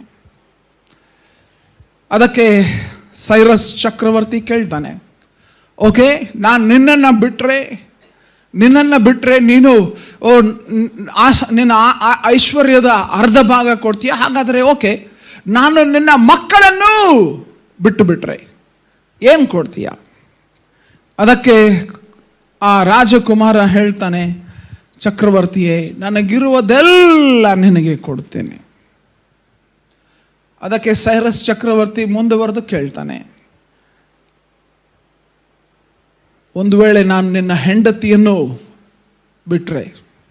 ಅದಕ್ಕೆ ಸೈರಸ್ ಚಕ್ರವರ್ತಿ ಕೇಳ್ತಾನೆ ಓಕೆ ನಾನು ನಿನ್ನನ್ನು ಬಿಟ್ಟರೆ ನಿನ್ನನ್ನು ಬಿಟ್ಟರೆ ನೀನು ಓ ನ್- ಆಸ ನಿನ್ನ ಆ- ಆ- ಐಶ್ವರ್ಯದ ಅರ್ಧ ಭಾಗ ಕೊಡ್ತೀಯ ಹಾಗಾದರೆ ಓಕೆ ನಾನು ನಿನ್ನ ಮಕ್ಕಳನ್ನು ಬಿಟ್ಟು ಬಿಟ್ರೆ ಏನು ಕೊಡ್ತೀಯ ಅದಕ್ಕೆ ಆ ರಾಜಕುಮಾರ ಹೇಳ್ತಾನೆ ಚಕ್ರವರ್ತಿಯೇ ನನಗಿರುವುದೆಲ್ಲ ನಿನಗೆ ಕೊಡ್ತೇನೆ ಅದಕ್ಕೆ ಸೈರಸ್ ಚಕ್ರವರ್ತಿ ಮುಂದುವರೆದು ಕೇಳ್ತಾನೆ ಒಂದು ವೇಳೆ ನಾನು ನಿನ್ನ ಹೆಂಡತಿಯನ್ನು ಬಿಟ್ಟರೆ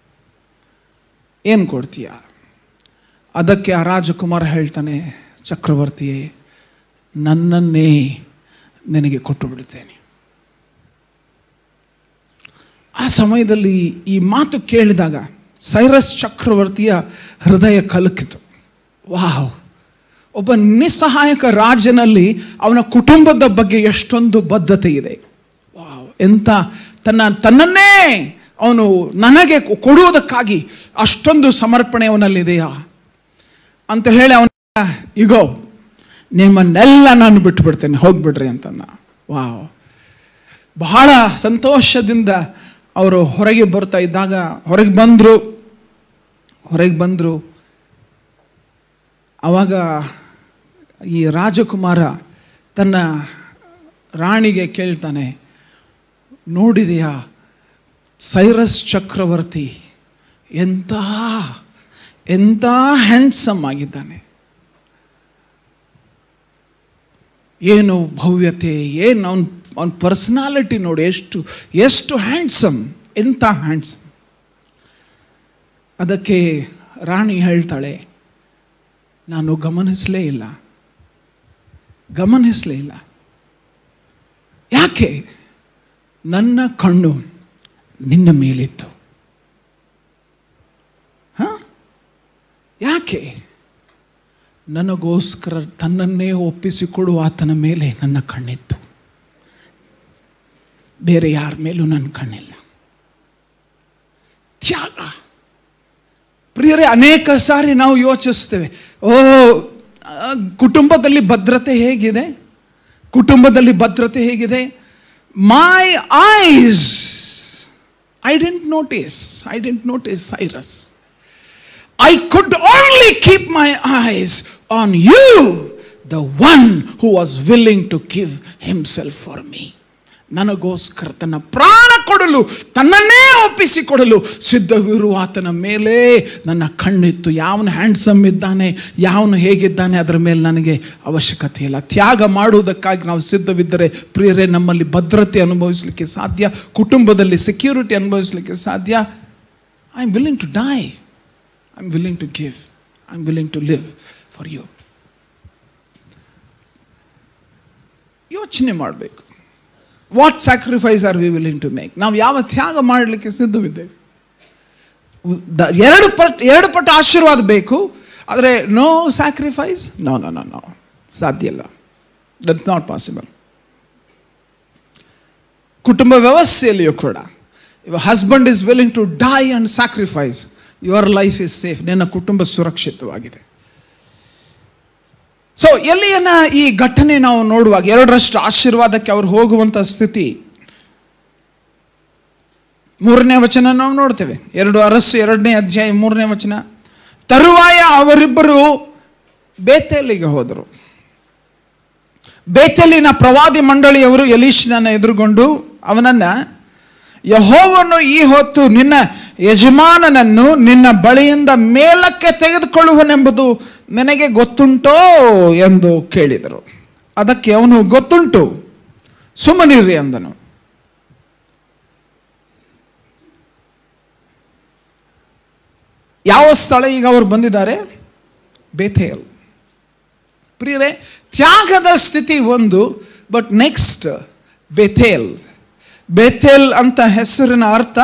ಏನು ಕೊಡ್ತೀಯ ಅದಕ್ಕೆ ಆ ರಾಜಕುಮಾರ ಹೇಳ್ತಾನೆ ಚಕ್ರವರ್ತಿಯೇ ನನ್ನನ್ನೇ ನಿನಗೆ ಕೊಟ್ಟು ಬಿಡುತ್ತೇನೆ ಸಮಯದಲ್ಲಿ ಈ ಮಾತು ಕೇಳಿದಾಗ ಸೈರಸ್ ಚಕ್ರವರ್ತಿಯ ಹೃದಯ ಕಲಕಿತು ವಾವ್ ಒಬ್ಬ ನಿಸ್ಸಹಾಯಕ ರಾಜನಲ್ಲಿ ಅವನ ಕುಟುಂಬದ ಬಗ್ಗೆ ಎಷ್ಟೊಂದು ಬದ್ಧತೆ ಇದೆ ವಾವ್ ಎಂತ ತನ್ನ ತನ್ನನ್ನೇ ಅವನು ನನಗೆ ಕೊಡುವುದಕ್ಕಾಗಿ ಅಷ್ಟೊಂದು ಸಮರ್ಪಣೆ ಅವನಲ್ಲಿದೆಯಾ ಅಂತ ಹೇಳಿ ಅವನ ಇಗೋ ನಿಮ್ಮನ್ನೆಲ್ಲ ನಾನು ಬಿಟ್ಟು ಬಿಡ್ತೇನೆ ಹೋಗ್ಬಿಡ್ರಿ ಅಂತಂದ ವಾವ್ ಬಹಳ ಸಂತೋಷದಿಂದ ಅವರು ಹೊರಗೆ ಬರ್ತಾ ಇದ್ದಾಗ ಹೊರಗೆ ಬಂದರು ಹೊರಗೆ ಬಂದರು ಆವಾಗ ಈ ರಾಜಕುಮಾರ ತನ್ನ ರಾಣಿಗೆ ಕೇಳ್ತಾನೆ ನೋಡಿದೆಯಾ ಸೈರಸ್ ಚಕ್ರವರ್ತಿ ಎಂಥ ಎಂಥ ಹ್ಯಾಂಡ್ಸಮ್ ಆಗಿದ್ದಾನೆ ಏನು ಭವ್ಯತೆ ಏನು ಅವನ ಅವನ ಪರ್ಸನಾಲಿಟಿ ನೋಡಿ ಎಷ್ಟು ಎಷ್ಟು ಹ್ಯಾಂಡ್ಸಮ್ ಎಂಥ ಹ್ಯಾಂಡ್ಸಮ್ ಅದಕ್ಕೆ ರಾಣಿ ಹೇಳ್ತಾಳೆ ನಾನು ಗಮನಿಸಲೇ ಇಲ್ಲ ಗಮನಿಸಲೇ ಇಲ್ಲ ಯಾಕೆ ನನ್ನ ಕಣ್ಣು ನಿನ್ನ ಮೇಲಿತ್ತು ಹ ಯಾಕೆ ನನಗೋಸ್ಕರ ತನ್ನನ್ನೇ ಒಪ್ಪಿಸಿಕೊಡುವ ಆತನ ಮೇಲೆ ನನ್ನ ಕಣ್ಣಿತ್ತು ಬೇರೆ ಯಾರ ಮೇಲೂ ನನ್ನ ಕಣ್ಣಿಲ್ಲ ತ್ಯಾಗ ಪ್ರಿಯರೇ ಅನೇಕ ಸಾರಿ ನಾವು ಯೋಚಿಸ್ತೇವೆ ಓ ಆ, ಕುಟುಂಬದಲ್ಲಿ ಭದ್ರತೆ ಹೇಗಿದೆ ಕುಟುಂಬದಲ್ಲಿ ಭದ್ರತೆ ಹೇಗಿದೆ my eyes I didn't notice I didn't notice Cyrus I could only keep my eyes on you, the one who was willing to give himself for me. ನನಗೋಸ್ಕರ ತನ್ನ ಪ್ರಾಣ ಕೊಡಲು ತನ್ನನ್ನೇ ಒಪ್ಪಿಸಿಕೊಡಲು ಸಿದ್ಧವಿರುವ ಆತನ ಮೇಲೆ ನನ್ನ ಕಣ್ಣಿತ್ತು ಯಾವನು ಹ್ಯಾಂಡ್ಸಮ್ ಇದ್ದಾನೆ ಯಾವನು ಹೇಗಿದ್ದಾನೆ ಅದರ ಮೇಲೆ ನನಗೆ ಅವಶ್ಯಕತೆ ಇಲ್ಲ ತ್ಯಾಗ ಮಾಡುವುದಕ್ಕಾಗಿ ನಾವು ಸಿದ್ಧವಿದ್ದರೆ ಪ್ರಿಯರೇ ನಮ್ಮಲ್ಲಿ ಭದ್ರತೆ ಅನುಭವಿಸಲಿಕ್ಕೆ ಸಾಧ್ಯ ಕುಟುಂಬದಲ್ಲಿ ಸೆಕ್ಯೂರಿಟಿ ಅನುಭವಿಸಲಿಕ್ಕೆ ಸಾಧ್ಯ I am willing to die I am willing to give I am willing to live for you ಯೋಚನೆ ಮಾಡಬೇಕು what sacrifice are we willing to make ನಾವು ಯಾವ ತ್ಯಾಗ ಮಾಡಲಿಕ್ಕೆ ಸಿದ್ಧವಿದ್ದೇವೆ ಉ- ದ- ಎರಡು ಪಟ್ ಎರಡು ಪಟ್ಟು ಆಶೀರ್ವಾದ ಬೇಕು ಆದರೆ no sacrifice no no no no ಸಾಧ್ಯ ಇಲ್ಲ ದಟ್ಸ್ ನಾಟ್ ಪಾಸಿಬಲ್ ಕುಟುಂಬ ವ್ಯವಸ್ಥೆಯಲ್ಲಿಯೂ ಕೂಡ ಇವ husband is willing to die and sacrifice your life is safe ನಿನ್ನ ಕುಟುಂಬ ಸುರಕ್ಷಿತವಾಗಿದೆ ಸೊ ಎಲ್ಲಿಯನ್ನ ಈ ಘಟನೆ ನಾವು ನೋಡುವಾಗ ಎರಡರಷ್ಟು ಆಶೀರ್ವಾದಕ್ಕೆ ಅವ್ರು ಹೋಗುವಂಥ ಸ್ಥಿತಿ ಮೂರನೇ ವಚನ ನಾವು ನೋಡ್ತೇವೆ ಎರಡು ಅರಸು ಎರಡನೇ ಅಧ್ಯಾಯ ಮೂರನೇ ವಚನ ತರುವಾಯ ಅವರಿಬ್ಬರು ಬೇತೇಲಿಗೆ ಹೋದರು ಬೇತೇಲಿನ ಪ್ರವಾದಿ ಮಂಡಳಿಯವರು ಎಲೀಶನನ್ನು ಎದುರುಗೊಂಡು ಅವನನ್ನ ಯಹೋವನು ಈ ಹೊತ್ತು ನಿನ್ನ ಯಜಮಾನನನ್ನು ನಿನ್ನ ಬಳಿಯಿಂದ ಮೇಲಕ್ಕೆ ತೆಗೆದುಕೊಳ್ಳುವನೆಂಬುದು ನನಗೆ ಗೊತ್ತುಂಟೋ ಎಂದು ಕೇಳಿದರು ಅದಕ್ಕೆ ಅವನು ಗೊತ್ತುಂಟು ಸುಮ್ಮನಿರ್ರಿ ಅಂದನು ಯಾವ ಸ್ಥಳ ಈಗ ಅವರು ಬಂದಿದ್ದಾರೆ ಬೇಥೇಲ್ ಪ್ರಿಯರೇ ತ್ಯಾಗದ ಸ್ಥಿತಿ ಒಂದು ಬಟ್ ನೆಕ್ಸ್ಟ್ ಬೆಥೇಲ್ ಬೆಥೇಲ್ ಅಂತ ಹೆಸರಿನ ಅರ್ಥ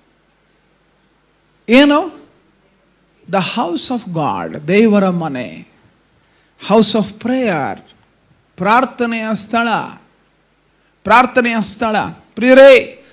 ಏನು ದ ಹೌಸ್ ಆಫ್ ಗಾಡ್ ದೇವರ ಮನೆ ಹೌಸ್ ಆಫ್ ಪ್ರೇಯರ್ ಪ್ರಾರ್ಥನೆಯ ಸ್ಥಳ ಪ್ರಾರ್ಥನೆಯ ಸ್ಥಳ ಪ್ರಿಯರೇ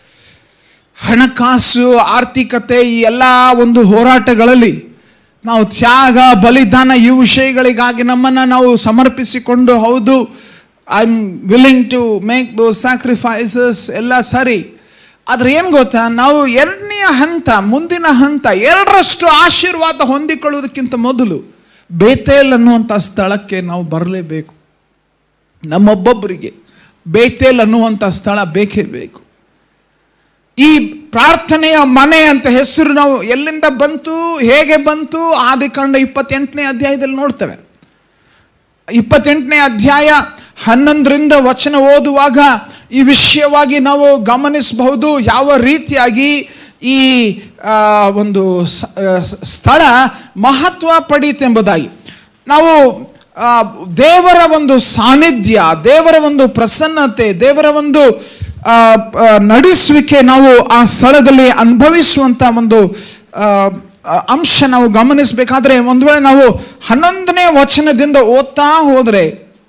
ಹಣಕಾಸು ಆರ್ಥಿಕತೆ ಈ ಎಲ್ಲ ಒಂದು ಹೋರಾಟಗಳಲ್ಲಿ ನಾವು ತ್ಯಾಗ ಬಲಿದಾನ ಈ ವಿಷಯಗಳಿಗಾಗಿ ನಮ್ಮನ್ನು ನಾವು ಸಮರ್ಪಿಸಿಕೊಂಡು ಹೌದು I am willing to make those sacrifices ಎಲ್ಲ ಸರಿ ಆದ್ರೆ ಏನು ಗೊತ್ತಾ ನಾವು ಎರಡನೆಯ ಹಂತ ಮುಂದಿನ ಹಂತ ಎರಡರಷ್ಟು ಆಶೀರ್ವಾದ ಹೊಂದಿಕೊಳ್ಳುವುದಕ್ಕಿಂತ ಮೊದಲು ಬೇತೇಲ್ ಅನ್ನುವಂಥ ಸ್ಥಳಕ್ಕೆ ನಾವು ಬರಲೇಬೇಕು ನಮ್ಮೊಬ್ಬೊಬ್ಬರಿಗೆ ಬೇತೇಲ್ ಅನ್ನುವಂಥ ಸ್ಥಳ ಬೇಕೇ ಬೇಕು ಈ ಪ್ರಾರ್ಥನೆಯ ಮನೆ ಅಂತ ಹೆಸರು ನಾವು ಎಲ್ಲಿಂದ ಬಂತು ಹೇಗೆ ಬಂತು ಆದಿಕಾಂಡ ಇಪ್ಪತ್ತೆಂಟನೇ ಅಧ್ಯಾಯದಲ್ಲಿ ನೋಡ್ತೇವೆ ಇಪ್ಪತ್ತೆಂಟನೇ ಅಧ್ಯಾಯ ಹನ್ನೊಂದರಿಂದ ವಚನ ಓದುವಾಗ ಈ ವಿಷಯವಾಗಿ ನಾವು ಗಮನಿಸಬಹುದು ಯಾವ ರೀತಿಯಾಗಿ ಈ ಆ, ಒಂದು ಸ- ಆ, ಸ್ಥಳ ಮಹತ್ವ ಪಡೀತೆಂಬುದಾಗಿ ನಾವು ಆ, ದೇವರ ಒಂದು ಸಾನ್ನಿಧ್ಯ ದೇವರ ಒಂದು ಪ್ರಸನ್ನತೆ ದೇವರ ಒಂದು ಆ, ಆ, ನಡೆಸುವಿಕೆ ನಾವು ಆ ಸ್ಥಳದಲ್ಲಿ ಅನುಭವಿಸುವಂತ ಒಂದು ಆ, ಆ, ಅಂಶ ನಾವು ಗಮನಿಸಬೇಕಾದ್ರೆ ಒಂದು ವೇಳೆ ನಾವು ಹನ್ನೊಂದನೇ ವಚನದಿಂದ ಓದ್ತಾ ಹೋದರೆ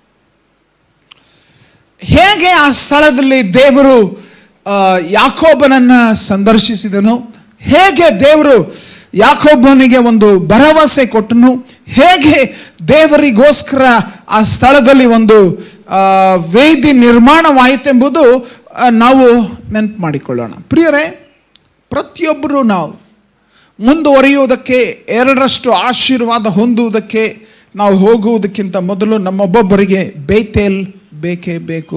ಹೇಗೆ ಆ ಸ್ಥಳದಲ್ಲಿ ದೇವರು ಆ, ಯಾಕೋಬನನ್ನ ಸಂದರ್ಶಿಸಿದನು ಹೇಗೆ ದೇವರು ಯಾಕೋಬನಿಗೆ ಒಂದು ಭರವಸೆ ಕೊಟ್ಟನು ಹೇಗೆ ದೇವರಿಗೋಸ್ಕರ ಆ ಸ್ಥಳದಲ್ಲಿ ಒಂದು ಆ, ವೇದಿ ನಿರ್ಮಾಣವಾಯಿತೆಂಬುದು ಆ, ನಾವು ನೆನಪು ಮಾಡಿಕೊಳ್ಳೋಣ ಪ್ರಿಯರೇ ಪ್ರತಿಯೊಬ್ಬರು ನಾವು ಮುಂದುವರಿಯುವುದಕ್ಕೆ ಎರಡರಷ್ಟು ಆಶೀರ್ವಾದ ಹೊಂದುವುದಕ್ಕೆ ನಾವು ಹೋಗುವುದಕ್ಕಿಂತ ಮೊದಲು ನಮ್ಮೊಬ್ಬೊಬ್ಬರಿಗೆ ಬೇತೇಲ್ ಬೇಕೇ ಬೇಕು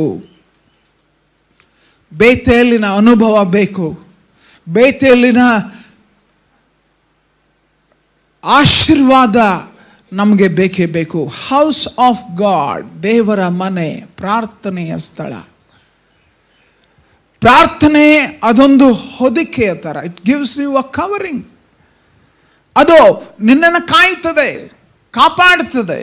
ಬೇತೇಲಿನ ಅನುಭವ ಬೇಕು ಬೇತೇಲಿನ ಆಶೀರ್ವಾದ ನಮಗೆ ಬೇಕೇ ಬೇಕು ಹೌಸ್ ಆಫ್ ಗಾಡ್ ದೇವರ ಮನೆ ಪ್ರಾರ್ಥನೆಯ ಸ್ಥಳ ಪ್ರಾರ್ಥನೆ ಅದೊಂದು ಹೊದಿಕೆಯ ಥರ it gives you a covering ಅದು ನಿನ್ನನ್ನು ಕಾಯ್ತದೆ ಕಾಪಾಡುತ್ತದೆ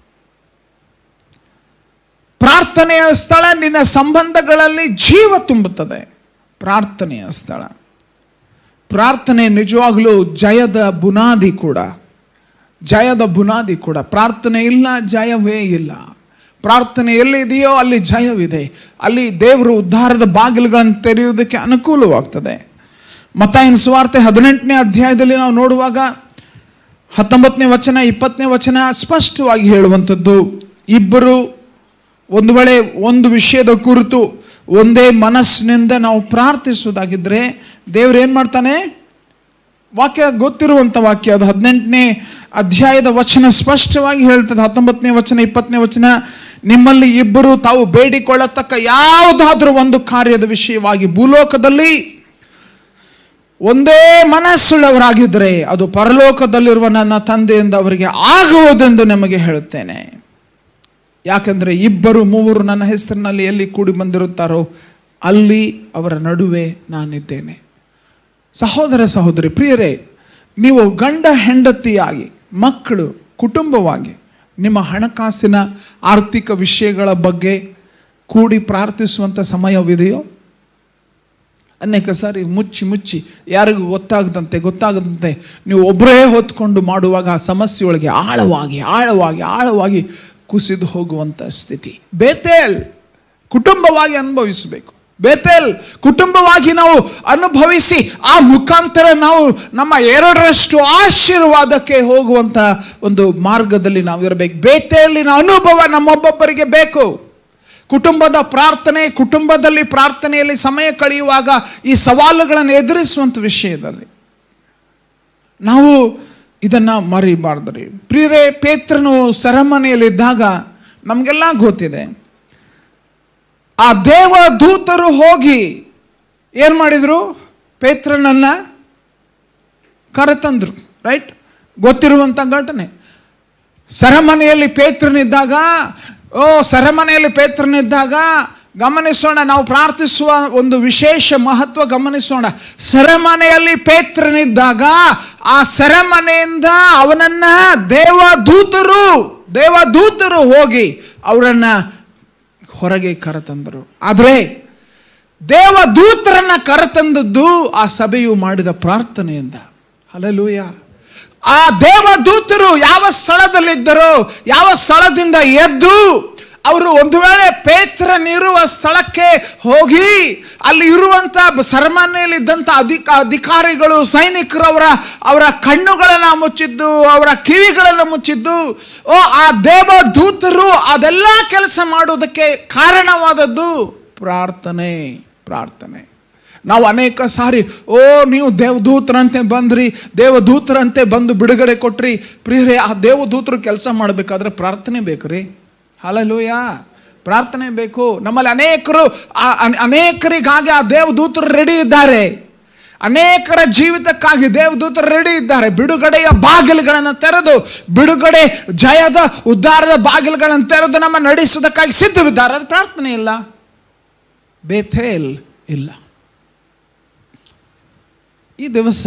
ಪ್ರಾರ್ಥನೆಯ ಸ್ಥಳ ನಿನ್ನ ಸಂಬಂಧಗಳಲ್ಲಿ ಜೀವ ತುಂಬುತ್ತದೆ ಪ್ರಾರ್ಥನೆಯ ಸ್ಥಳ ಪ್ರಾರ್ಥನೆ ನಿಜವಾಗಲೂ ಜಯದ ಬುನಾದಿ ಕೂಡ ಜಯದ ಬುನಾದಿ ಕೂಡ ಪ್ರಾರ್ಥನೆ ಇಲ್ಲ ಜಯವೇ ಇಲ್ಲ ಪ್ರಾರ್ಥನೆ ಎಲ್ಲಿದೆಯೋ ಅಲ್ಲಿ ಜಯವಿದೆ ಅಲ್ಲಿ ದೇವರು ಉದ್ಧಾರದ ಬಾಗಿಲುಗಳನ್ನು ತೆರೆಯುವುದಕ್ಕೆ ಅನುಕೂಲವಾಗ್ತದೆ ಮತ್ತಾಯನ ಸುವಾರ್ತೆ ಹದಿನೆಂಟನೇ ಅಧ್ಯಾಯದಲ್ಲಿ ನಾವು ನೋಡುವಾಗ ಹತ್ತೊಂಬತ್ತನೇ ವಚನ ಇಪ್ಪತ್ತನೇ ವಚನ ಸ್ಪಷ್ಟವಾಗಿ ಹೇಳುವಂಥದ್ದು ಇಬ್ಬರು ಒಂದು ವೇಳೆ ಒಂದು ವಿಷಯದ ಕುರಿತು ಒಂದೇ ಮನಸ್ಸಿನಿಂದ ನಾವು ಪ್ರಾರ್ಥಿಸುವುದಾಗಿದ್ದರೆ ದೇವ್ರು ಏನು ಮಾಡ್ತಾನೆ ವಾಕ್ಯ ಗೊತ್ತಿರುವಂಥ ವಾಕ್ಯ ಅದು ಹದಿನೆಂಟನೇ ಅಧ್ಯಾಯದ ವಚನ ಸ್ಪಷ್ಟವಾಗಿ ಹೇಳ್ತದೆ ಹತ್ತೊಂಬತ್ತನೇ ವಚನ ಇಪ್ಪತ್ತನೇ ವಚನ ನಿಮ್ಮಲ್ಲಿ ಇಬ್ಬರು ತಾವು ಬೇಡಿಕೊಳ್ಳತಕ್ಕ ಯಾವುದಾದ್ರೂ ಒಂದು ಕಾರ್ಯದ ವಿಷಯವಾಗಿ ಭೂಲೋಕದಲ್ಲಿ ಒಂದೇ ಮನಸ್ಸುಳ್ಳವರಾಗಿದ್ದರೆ ಅದು ಪರಲೋಕದಲ್ಲಿರುವ ನನ್ನ ತಂದೆಯಿಂದ ಅವರಿಗೆ ಆಗುವುದೆಂದು ನಿಮಗೆ ಹೇಳುತ್ತೇನೆ ಯಾಕಂದರೆ ಇಬ್ಬರು ಮೂವರು ನನ್ನ ಹೆಸರಿನಲ್ಲಿ ಎಲ್ಲಿ ಕೂಡಿ ಬಂದಿರುತ್ತಾರೋ ಅಲ್ಲಿ ಅವರ ನಡುವೆ ನಾನಿದ್ದೇನೆ ಸಹೋದರ ಸಹೋದರಿ ಪ್ರಿಯರೇ ನೀವು ಗಂಡ ಹೆಂಡತಿಯಾಗಿ ಮಕ್ಕಳು ಕುಟುಂಬವಾಗಿ ನಿಮ್ಮ ಹಣಕಾಸಿನ ಆರ್ಥಿಕ ವಿಷಯಗಳ ಬಗ್ಗೆ ಕೂಡಿ ಪ್ರಾರ್ಥಿಸುವಂಥ ಸಮಯವಿದೆಯೋ ಅನೇಕ ಸಾರಿ ಮುಚ್ಚಿ ಮುಚ್ಚಿ ಯಾರಿಗೂ ಗೊತ್ತಾಗದಂತೆ ಗೊತ್ತಾಗದಂತೆ ನೀವು ಒಬ್ಬರೇ ಹೊತ್ಕೊಂಡು ಮಾಡುವಾಗ ಆ ಸಮಸ್ಯೆಯೊಳಗೆ ಆಳವಾಗಿ ಆಳವಾಗಿ ಆಳವಾಗಿ ಕುಸಿದು ಹೋಗುವಂಥ ಸ್ಥಿತಿ ಬೇತೇಲ್ ಕುಟುಂಬವಾಗಿ ಅನುಭವಿಸಬೇಕು ಬೇತೇಲ್ ಕುಟುಂಬವಾಗಿ ನಾವು ಅನುಭವಿಸಿ ಆ ಮುಖಾಂತರ ನಾವು ನಮ್ಮ ಎರಡರಷ್ಟು ಆಶೀರ್ವಾದಕ್ಕೆ ಹೋಗುವಂಥ ಒಂದು ಮಾರ್ಗದಲ್ಲಿ ನಾವು ಇರಬೇಕು ಬೇತೇಲಿನ ಅನುಭವ ನಮ್ಮೊಬ್ಬೊಬ್ಬರಿಗೆ ಬೇಕು ಕುಟುಂಬದ ಪ್ರಾರ್ಥನೆ ಕುಟುಂಬದಲ್ಲಿ ಪ್ರಾರ್ಥನೆಯಲ್ಲಿ ಸಮಯ ಕಳೆಯುವಾಗ ಈ ಸವಾಲುಗಳನ್ನು ಎದುರಿಸುವಂಥ ವಿಷಯದಲ್ಲಿ ನಾವು ಇದನ್ನು ಮರಿಬಾರ್ದ್ರಿ ಪ್ರಿಯರೇ ಪೇತ್ರನು ಸೆರೆಮನೆಯಲ್ಲಿದ್ದಾಗ ನಮಗೆಲ್ಲ ಗೊತ್ತಿದೆ ಆ ದೇವ ದೂತರು ಹೋಗಿ ಏನು ಮಾಡಿದರು ಪೇತ್ರನನ್ನ ಕರೆತಂದ್ರು ರೈಟ್ ಗೊತ್ತಿರುವಂಥ ಘಟನೆ ಸೆರೆಮನೆಯಲ್ಲಿ ಪೇತ್ರನಿದ್ದಾಗ ಓ ಸೆರೆಮನೆಯಲ್ಲಿ ಪೇತ್ರನಿದ್ದಾಗ ಗಮನಿಸೋಣ ನಾವು ಪ್ರಾರ್ಥಿಸುವ ಒಂದು ವಿಶೇಷ ಮಹತ್ವ ಗಮನಿಸೋಣ ಸೆರೆಮನೆಯಲ್ಲಿ ಪೇತ್ರನಿದ್ದಾಗ ಆ ಸೆರೆಮನೆಯಿಂದ ಅವನನ್ನ ದೇವದೂತರು ದೇವದೂತರು ಹೋಗಿ ಅವರನ್ನ ಹೊರಗೆ ಕರೆತಂದರು ಆದರೆ ದೇವದೂತರನ್ನ ಕರೆತಂದದ್ದು ಆ ಸಭೆಯು ಮಾಡಿದ ಪ್ರಾರ್ಥನೆಯಿಂದ ಹಲಲೂಯ ಆ ದೇವದೂತರು ಯಾವ ಸ್ಥಳದಲ್ಲಿದ್ದರೋ ಯಾವ ಸ್ಥಳದಿಂದ ಎದ್ದು ಅವರು ಒಂದು ವೇಳೆ ಪೇತ್ರನಿರುವ ಸ್ಥಳಕ್ಕೆ ಹೋಗಿ ಅಲ್ಲಿ ಇರುವಂಥ ಸರಮನೆಯಲ್ಲಿದ್ದಂಥ ಅಧಿಕ ಅಧಿಕಾರಿಗಳು ಸೈನಿಕರು ಅವರ ಅವರ ಕಣ್ಣುಗಳನ್ನು ಮುಚ್ಚಿದ್ದು ಅವರ ಕಿವಿಗಳನ್ನು ಮುಚ್ಚಿದ್ದು ಓ ಆ ದೇವದೂತರು ಅದೆಲ್ಲ ಕೆಲಸ ಮಾಡುವುದಕ್ಕೆ ಕಾರಣವಾದದ್ದು ಪ್ರಾರ್ಥನೆ ಪ್ರಾರ್ಥನೆ ನಾವು ಅನೇಕ ಸಾರಿ ಓ ನೀವು ದೇವದೂತರಂತೆ ಬಂದ್ರಿ ದೇವದೂತರಂತೆ ಬಂದು ಬಿಡುಗಡೆ ಕೊಟ್ರಿ ಪ್ರಿಯರೇ ಆ ದೇವದೂತರು ಕೆಲಸ ಮಾಡಬೇಕಾದ್ರೆ ಪ್ರಾರ್ಥನೆ ಬೇಕ್ರಿ ಹಾಲಲೂಯ ಪ್ರಾರ್ಥನೆ ಬೇಕು ನಮ್ಮಲ್ಲಿ ಅನೇಕರು ಆ- ಅನ್- ಅನೇಕರಿಗಾಗಿ ಆ ದೇವದೂತರು ರೆಡಿ ಇದ್ದಾರೆ ಅನೇಕರ ಜೀವಿತಕ್ಕಾಗಿ ದೇವದೂತರು ರೆಡಿ ಇದ್ದಾರೆ ಬಿಡುಗಡೆಯ ಬಾಗಿಲುಗಳನ್ನು ತೆರೆದು ಬಿಡುಗಡೆ ಜಯದ ಉದ್ಧಾರದ ಬಾಗಿಲುಗಳನ್ನು ತೆರೆದು ನಮ್ಮ ನಡೆಸೋದಕ್ಕಾಗಿ ಸಿದ್ಧವಿದ್ದಾರೆ ಅದು ಪ್ರಾರ್ಥನೆ ಇಲ್ಲ ಬೇಥೇಲ್ ಇಲ್ಲ ಈ ದಿವಸ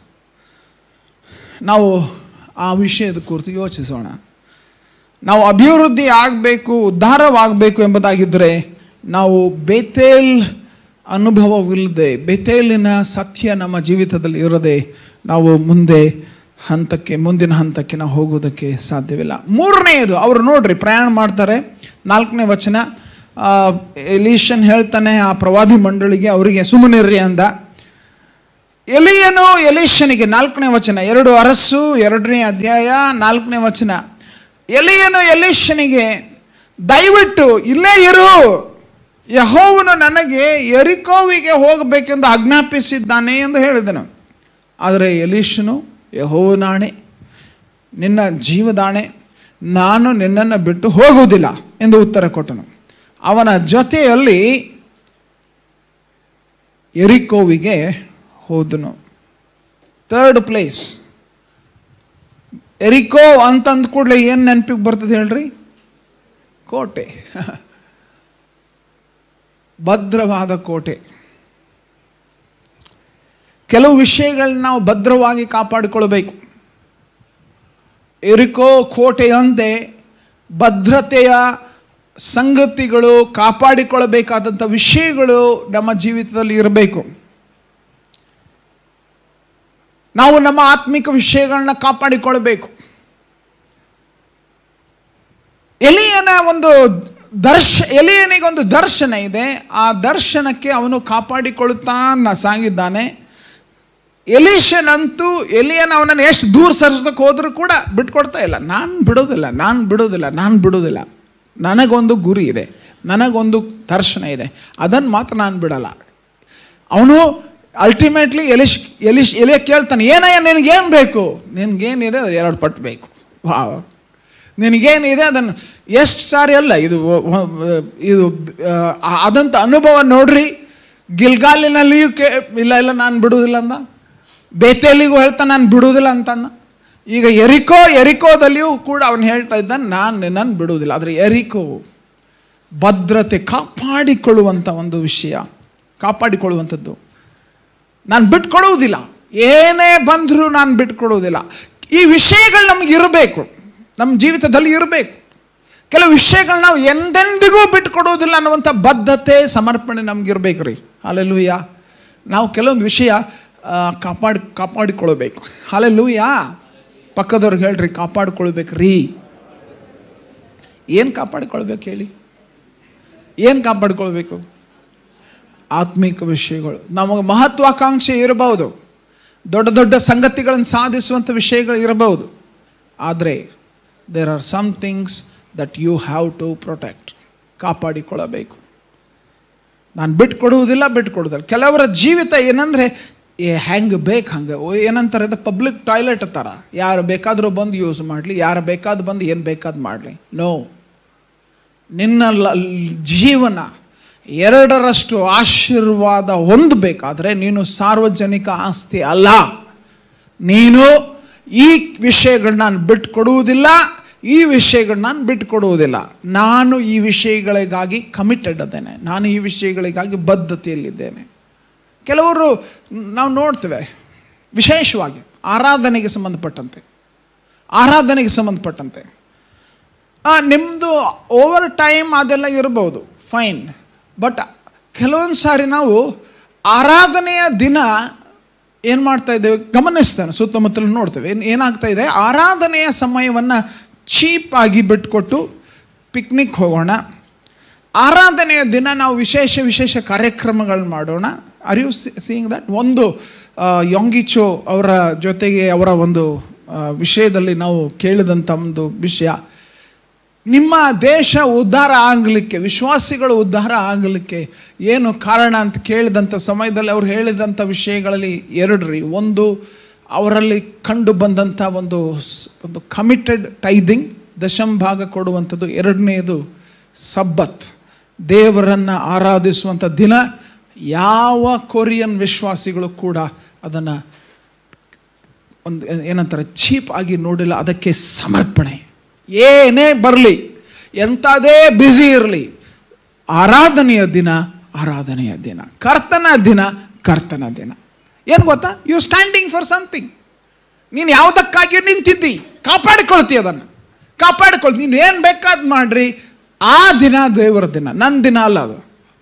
ನಾವು ಆ ವಿಷಯದ ಕುರಿತು ಯೋಚಿಸೋಣ ನಾವು ಅಭಿವೃದ್ಧಿ ಆಗಬೇಕು ಉದ್ಧಾರವಾಗಬೇಕು ಎಂಬುದಾಗಿದ್ದರೆ ನಾವು ಬೇತೇಲ್ ಅನುಭವವಿಲ್ಲದೆ ಬೆತೇಲಿನ ಸತ್ಯ ನಮ್ಮ ಜೀವಿತದಲ್ಲಿ ಇರದೆ ನಾವು ಮುಂದೆ ಹಂತಕ್ಕೆ ಮುಂದಿನ ಹಂತಕ್ಕೆ ನಾವು ಹೋಗೋದಕ್ಕೆ ಸಾಧ್ಯವಿಲ್ಲ ಮೂರನೆಯದು ಅವರು ನೋಡ್ರಿ ಪ್ರಯಾಣ ಮಾಡ್ತಾರೆ ನಾಲ್ಕನೇ ವಚನ ಆ, ಎಲೀಶನ್ ಹೇಳ್ತಾನೆ ಆ ಪ್ರವಾದಿ ಮಂಡಳಿಗೆ ಅವರಿಗೆ ಸುಮ್ಮನಿರ್ರಿ ಅಂದ ಎಲಿಯನು ಎಲೀಶನಿಗೆ ನಾಲ್ಕನೇ ವಚನ ಎರಡು ಅರಸು ಎರಡನೇ ಅಧ್ಯಾಯ ನಾಲ್ಕನೇ ವಚನ ಎಲಿಯನು ಎಲೀಶನಿಗೆ ದಯವಿಟ್ಟು ಇಲ್ಲೇ ಇರು ಯಹೋವನು ನನಗೆ ಎರಿಕೋವಿಗೆ ಹೋಗಬೇಕೆಂದು ಆಜ್ಞಾಪಿಸಿದ್ದಾನೆ ಎಂದು ಹೇಳಿದನು ಆದರೆ ಎಲೀಶನು ಯಹೋವನಾಣೆ ನಿನ್ನ ಜೀವದಾಣೆ ನಾನು ನಿನ್ನನ್ನು ಬಿಟ್ಟು ಹೋಗುವುದಿಲ್ಲ ಎಂದು ಉತ್ತರ ಕೊಟ್ಟನು ಅವನ ಜೊತೆಯಲ್ಲಿ ಎರಿಕೋವಿಗೆ ಹೋದನು ಥರ್ಡ್ ಪ್ಲೇಸ್ ಎರಿಕೋ ಅಂತಂದ ಕೂಡಲೇ ಏನು ನೆನಪಿಗೆ ಬರ್ತದೆ ಹೇಳ್ರಿ ಕೋಟೆ ಭದ್ರವಾದ ಕೋಟೆ ಕೆಲವು ವಿಷಯಗಳನ್ನ ನಾವು ಭದ್ರವಾಗಿ ಕಾಪಾಡಿಕೊಳ್ಬೇಕು ಎರಿಕೋ ಕೋಟೆಯಂತೆ ಭದ್ರತೆಯ ಸಂಗತಿಗಳು ಕಾಪಾಡಿಕೊಳ್ಳಬೇಕಾದಂಥ ವಿಷಯಗಳು ನಮ್ಮ ಜೀವಿತದಲ್ಲಿ ಇರಬೇಕು ನಾವು ನಮ್ಮ ಆತ್ಮಿಕ ವಿಷಯಗಳನ್ನ ಕಾಪಾಡಿಕೊಳ್ಬೇಕು ಎಲಿಯನ ಒಂದು ದರ್ಶ ಎಲಿಯನಿಗೆ ಒಂದು ದರ್ಶನ ಇದೆ ಆ ದರ್ಶನಕ್ಕೆ ಅವನು ಕಾಪಾಡಿಕೊಳ್ಳುತ್ತಾ ನ- ಸಾಗಿದ್ದಾನೆ ಎಲೀಶನಂತೂ ಎಲಿಯನ ಅವನನ್ನು ಎಷ್ಟು ದೂರ ಸರಿಸೋದಕ್ಕೆ ಹೋದರೂ ಕೂಡ ಬಿಟ್ಕೊಡ್ತಾ ಇಲ್ಲ ನಾನು ಬಿಡೋದಿಲ್ಲ ನಾನು ಬಿಡೋದಿಲ್ಲ ನಾನು ಬಿಡೋದಿಲ್ಲ ನನಗೊಂದು ಗುರಿ ಇದೆ ನನಗೊಂದು ದರ್ಶನ ಇದೆ ಅದನ್ನು ಮಾತ್ರ ನಾನು ಬಿಡಲ್ಲ ಅವನು ಅಲ್ಟಿಮೇಟ್ಲಿ ಎಲಿಶ್ ಎಲಿಶ್ ಎಲಿಯ ಕೇಳ್ತಾನೆ ಏನಯ್ಯ ನಿನಗೇನು ಬೇಕು ನಿನಗೇನಿದೆ ಅದು ಎರಡು ಪಟ್ಟು ಬೇಕು ವಾವ್ ನಿನಗೇನಿದೆ ಅದನ್ನು ಎಷ್ಟು ಸಾರಿ ಅಲ್ಲ ಇದು ಒ- ಒ- ಇದು ಆ, ಆದಂಥ ಅನುಭವ ನೋಡ್ರಿ ಗಿಲ್ಗಾಲಿನಲ್ಲಿಯೂ ಕೇ ಇಲ್ಲ ಇಲ್ಲ ನಾನು ಬಿಡುವುದಿಲ್ಲ ಅಂದ ಬೇತೇಲಿಗೂ ಹೇಳ್ತಾನೆ ನಾನು ಬಿಡುವುದಿಲ್ಲ ಅಂತಂದ ಈಗ ಎರಿಕೋ ಎರಿಕೋದಲ್ಲಿಯೂ ಕೂಡ ಅವನು ಹೇಳ್ತಾ ಇದ್ದಾನೆ ನಾನು ನಿನ್ನನ್ನು ಬಿಡುವುದಿಲ್ಲ ಆದರೆ ಎರಿಕೋ ಭದ್ರತೆ ಕಾಪಾಡಿಕೊಳ್ಳುವಂಥ ಒಂದು ವಿಷಯ ಕಾಪಾಡಿಕೊಳ್ಳುವಂಥದ್ದು ನಾನು ಬಿಟ್ಕೊಡುವುದಿಲ್ಲ ಏನೇ ಬಂದರೂ ನಾನು ಬಿಟ್ಕೊಡುವುದಿಲ್ಲ ಈ ವಿಷಯಗಳು ನಮಗೆ ಇರಬೇಕು ನಮ್ಮ ಜೀವಿತದಲ್ಲಿ ಇರಬೇಕು ಕೆಲವು ವಿಷಯಗಳು ನಾವು ಎಂದೆಂದಿಗೂ ಬಿಟ್ಕೊಡುವುದಿಲ್ಲ ಅನ್ನುವಂಥ ಬದ್ಧತೆ ಸಮರ್ಪಣೆ ನಮಗಿರ್ಬೇಕು ರೀ ಹಾಲೆಲ್ಲೂಯ್ಯ ನಾವು ಕೆಲವೊಂದು ವಿಷಯ ಆ, ಕಾಪಾಡಿ ಕಾಪಾಡಿಕೊಳ್ಬೇಕು ಹಾಲೆಲ್ಲೂಯ್ಯ ಪಕ್ಕದವ್ರಿಗೆ ಹೇಳ್ರಿ ಕಾಪಾಡಿಕೊಳ್ಬೇಕು ರೀ ಏನು ಕಾಪಾಡಿಕೊಳ್ಬೇಕು ಹೇಳಿ ಏನು ಕಾಪಾಡಿಕೊಳ್ಬೇಕು ಆತ್ಮಿಕ ವಿಷಯಗಳು ನಮಗೆ ಮಹತ್ವಾಕಾಂಕ್ಷೆ ಇರಬಹುದು ದೊಡ್ಡ ದೊಡ್ಡ ಸಂಗತಿಗಳನ್ನು ಸಾಧಿಸುವಂಥ ವಿಷಯಗಳು ಇರಬಹುದು ಆದರೆ there are some things that you have to protect ಕಾಪಾಡಿಕೊಳ್ಳಬೇಕು ನಾನು ಬಿಟ್ಕೊಡುವುದಿಲ್ಲ ಬಿಟ್ಕೊಡುವುದಿಲ್ಲ ಕೆಲವರ ಜೀವಿತ ಏನಂದರೆ ಏ ಹೆಂಗೆ ಬೇಕು ಹಂಗೆ ಓ ಏನಂತಾರೆ ಅದು ಪಬ್ಲಿಕ್ ಟಾಯ್ಲೆಟ್ ಥರ ಯಾರು ಬೇಕಾದರೂ ಬಂದು ಯೂಸ್ ಮಾಡಲಿ ಯಾರು ಬೇಕಾದ ಬಂದು ಏನು ಬೇಕಾದ್ ಮಾಡಲಿ ನೋ ನಿನ್ನ ಲ- ಜೀವನ ಎರಡರಷ್ಟು ಆಶೀರ್ವಾದ ಹೊಂದಬೇಕಾದ್ರೆ ನೀನು ಸಾರ್ವಜನಿಕ ಆಸ್ತಿ ಅಲ್ಲ ನೀನು ಈ ವಿಷಯಗಳನ್ನ ನಾನು ಬಿಟ್ಕೊಡುವುದಿಲ್ಲ ಈ ವಿಷಯಗಳನ್ನ ನಾನು ಬಿಟ್ಕೊಡುವುದಿಲ್ಲ ನಾನು ಈ ವಿಷಯಗಳಿಗಾಗಿ ಕಮಿಟೆಡ್ ಅದೇನೆ ನಾನು ಈ ವಿಷಯಗಳಿಗಾಗಿ ಬದ್ಧತೆಯಲ್ಲಿದ್ದೇನೆ ಕೆಲವರು ನಾವು ನೋಡ್ತೇವೆ ವಿಶೇಷವಾಗಿ ಆರಾಧನೆಗೆ ಸಂಬಂಧಪಟ್ಟಂತೆ ಆರಾಧನೆಗೆ ಸಂಬಂಧಪಟ್ಟಂತೆ ನಿಮ್ಮದು ಓವರ್ ಟೈಮ್ ಅದೆಲ್ಲ ಇರ್ಬೋದು ಫೈನ್ ಬಟ್ ಕೆಲವೊಂದು ಸಾರಿ ನಾವು ಆರಾಧನೆಯ ದಿನ ಏನು ಮಾಡ್ತಾ ಇದ್ದೇವೆ ಗಮನಿಸ್ತಾನೆ ಸುತ್ತಮುತ್ತಲು ನೋಡ್ತೇವೆ ಏನ್- ಏನಾಗ್ತಾ ಇದೆ ಆರಾಧನೆಯ ಸಮಯವನ್ನು ಚೀಪಾಗಿ ಬಿಟ್ಕೊಟ್ಟು ಪಿಕ್ನಿಕ್ ಹೋಗೋಣ ಆರಾಧನೆಯ ದಿನ ನಾವು ವಿಶೇಷ ವಿಶೇಷ ಕಾರ್ಯಕ್ರಮಗಳು ಮಾಡೋಣ ಆರ್ ಯು ಸೀಯಿಂಗ್ ದಟ್ ಒಂದು ಆ, ಯೊಂಗಿಚೋ ಅವರ ಜೊತೆಗೆ ಅವರ ಒಂದು ಆ, ವಿಷಯದಲ್ಲಿ ನಾವು ಕೇಳಿದಂಥ ಒಂದು ವಿಷಯ ನಿಮ್ಮ ದೇಶ ಉದ್ಧಾರ ಆಗಲಿಕ್ಕೆ ವಿಶ್ವಾಸಿಗಳು ಉದ್ಧಾರ ಆಗಲಿಕ್ಕೆ ಏನು ಕಾರಣ ಅಂತ ಕೇಳಿದಂಥ ಸಮಯದಲ್ಲಿ ಅವ್ರು ಹೇಳಿದಂಥ ವಿಷಯಗಳಲ್ಲಿ ಎರಡು ರೀ ಒಂದು ಅವರಲ್ಲಿ ಕಂಡು ಬಂದಂಥ ಒಂದು ಸ್- ಒಂದು ಕಮಿಟೆಡ್ ಟೈದಿಂಗ್ ದಶಂಭಾಗ ಕೊಡುವಂಥದ್ದು ಎರಡನೆಯದು ಸಬ್ಬತ್ ದೇವರನ್ನು ಆರಾಧಿಸುವಂಥ ದಿನ ಯಾವ ಕೊರಿಯನ್ ವಿಶ್ವಾಸಿಗಳು ಕೂಡ ಅದನ್ನು ಒಂದು ಏನಂತಾರೆ ಚೀಪ್ ಆಗಿ ನೋಡಿಲ್ಲ ಅದಕ್ಕೆ ಸಮರ್ಪಣೆ ಏನೇ ಬರಲಿ ಎಂಥದೇ ಬ್ಯುಸಿ ಇರಲಿ ಆರಾಧನೆಯ ದಿನ ಆರಾಧನೆಯ ದಿನ ಕರ್ತನ ದಿನ ಕರ್ತನ ದಿನ ಏನು ಗೊತ್ತಾ ಯು ಸ್ಟ್ಯಾಂಡಿಂಗ್ ಫಾರ್ ಸಮಥಿಂಗ್ ನೀನು ಯಾವುದಕ್ಕಾಗಿ ನಿಂತಿದ್ದಿ ಕಾಪಾಡಿಕೊಳ್ತಿ ಅದನ್ನು ಕಾಪಾಡಿಕೊಳ್ತಿ ನೀನು ಏನು ಬೇಕಾದ್ ಮಾಡ್ರಿ ಆ ದಿನ ದೇವರ ದಿನ ನನ್ನ ದಿನ ಅಲ್ಲ ಅದು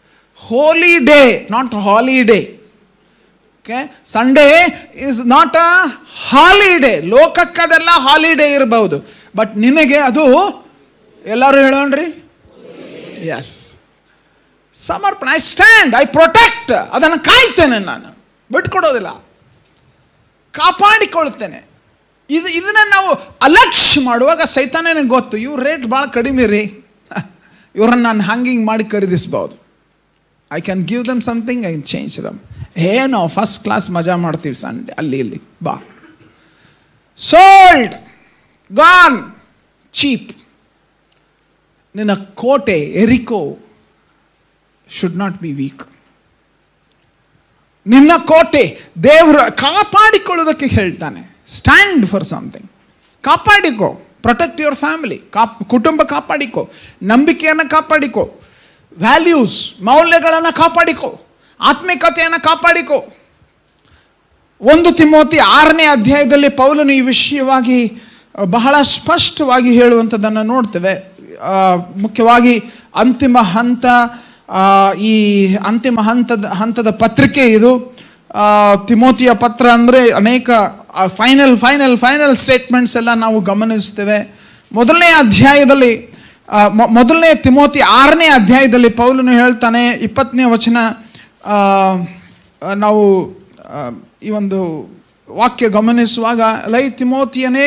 holy day not holiday okay Sunday is not a holiday ಲೋಕಕ್ಕದೆಲ್ಲ ಹಾಲಿಡೇ ಇರಬಹುದು ಬಟ್ ನಿನಗೆ ಅದು ಎಲ್ಲರೂ ಹೇಳೋಣ್ರಿ ಎಸ್ ಸಮರ್ಪಣೆ ಐ ಸ್ಟ್ಯಾಂಡ್ ಐ ಪ್ರೊಟೆಕ್ಟ್ ಅದನ್ನು ಕಾಯ್ತೇನೆ ನಾನು ಬಿಟ್ಕೊಡೋದಿಲ್ಲ ಕಾಪಾಡಿಕೊಳ್ತೇನೆ ಇದು ಇದನ್ನ ನಾವು ಅಲಕ್ಷ್ಯ ಮಾಡುವಾಗ ಸೈತಾನೇನೆ ಗೊತ್ತು ಇವ್ರ ರೇಟ್ ಭಾಳ ಕಡಿಮೆ ರೀ ಇವ್ರನ್ನ ನಾನು ಹಂಗಿಂಗ್ ಮಾಡಿ ಖರೀದಿಸ್ಬೋದು I can give them something I can change them ಏನೋ ಫಸ್ಟ್ ಕ್ಲಾಸ್ ಮಜಾ ಮಾಡ್ತೀವಿ ಸಂಡೆ ಅಲ್ಲಿ ಇಲ್ಲಿ ಬಾ ಸೋಲ್ಡ್ ಗಾನ್ ಚೀಪ್ ನಿನ್ನ ಕೋಟೆ ಎರಿಕೋ ಶುಡ್ ನಾಟ್ ಬಿ ವೀಕ್ ನಿನ್ನ ಕೋಟೆ ದೇವರ ಕಾಪಾಡಿಕೊಳ್ಳೋದಕ್ಕೆ ಹೇಳ್ತಾನೆ ಸ್ಟ್ಯಾಂಡ್ ಫಾರ್ ಸಮಥಿಂಗ್ ಕಾಪಾಡಿಕೋ ಪ್ರೊಟೆಕ್ಟ್ ಯುವರ್ ಫ್ಯಾಮಿಲಿ ಕಾಪ್ ಕುಟುಂಬ ಕಾಪಾಡಿಕೋ ನಂಬಿಕೆಯನ್ನು ಕಾಪಾಡಿಕೋ ವ್ಯಾಲ್ಯೂಸ್ ಮೌಲ್ಯಗಳನ್ನು ಕಾಪಾಡಿಕೋ ಆತ್ಮಿಕತೆಯನ್ನು ಕಾಪಾಡಿಕೋ ಒಂದು ತಿಮೋತಿ ಆರನೇ ಅಧ್ಯಾಯದಲ್ಲಿ ಪೌಲನು ಈ ವಿಷಯವಾಗಿ ಬಹಳ ಸ್ಪಷ್ಟವಾಗಿ ಹೇಳುವಂಥದ್ದನ್ನು ನೋಡ್ತೇವೆ ಆ, ಮುಖ್ಯವಾಗಿ ಅಂತಿಮ ಹಂತ ಆ, ಈ ಅಂತಿಮ ಹಂತದ ಹಂತದ ಪತ್ರಿಕೆ ಇದು ಆ, ತಿಮೋತಿಯ ಪತ್ರ ಅಂದರೆ ಅನೇಕ ಫೈನಲ್ ಫೈನಲ್ ಫೈನಲ್ ಸ್ಟೇಟ್ಮೆಂಟ್ಸ್ ಎಲ್ಲ ನಾವು ಗಮನಿಸ್ತೇವೆ ಮೊದಲನೇ ಅಧ್ಯಾಯದಲ್ಲಿ ಆ, ಮೊ- ಮೊದಲನೇ ತಿಮೋತಿ ಆರನೇ ಅಧ್ಯಾಯದಲ್ಲಿ ಪೌಲನು ಹೇಳ್ತಾನೆ ಇಪ್ಪತ್ತನೇ ವಚನ ಆ, ಆ, ನಾವು ಆ, ಈ ಒಂದು ವಾಕ್ಯ ಗಮನಿಸುವಾಗ ಲೈ ತಿಮೋತಿಯನೇ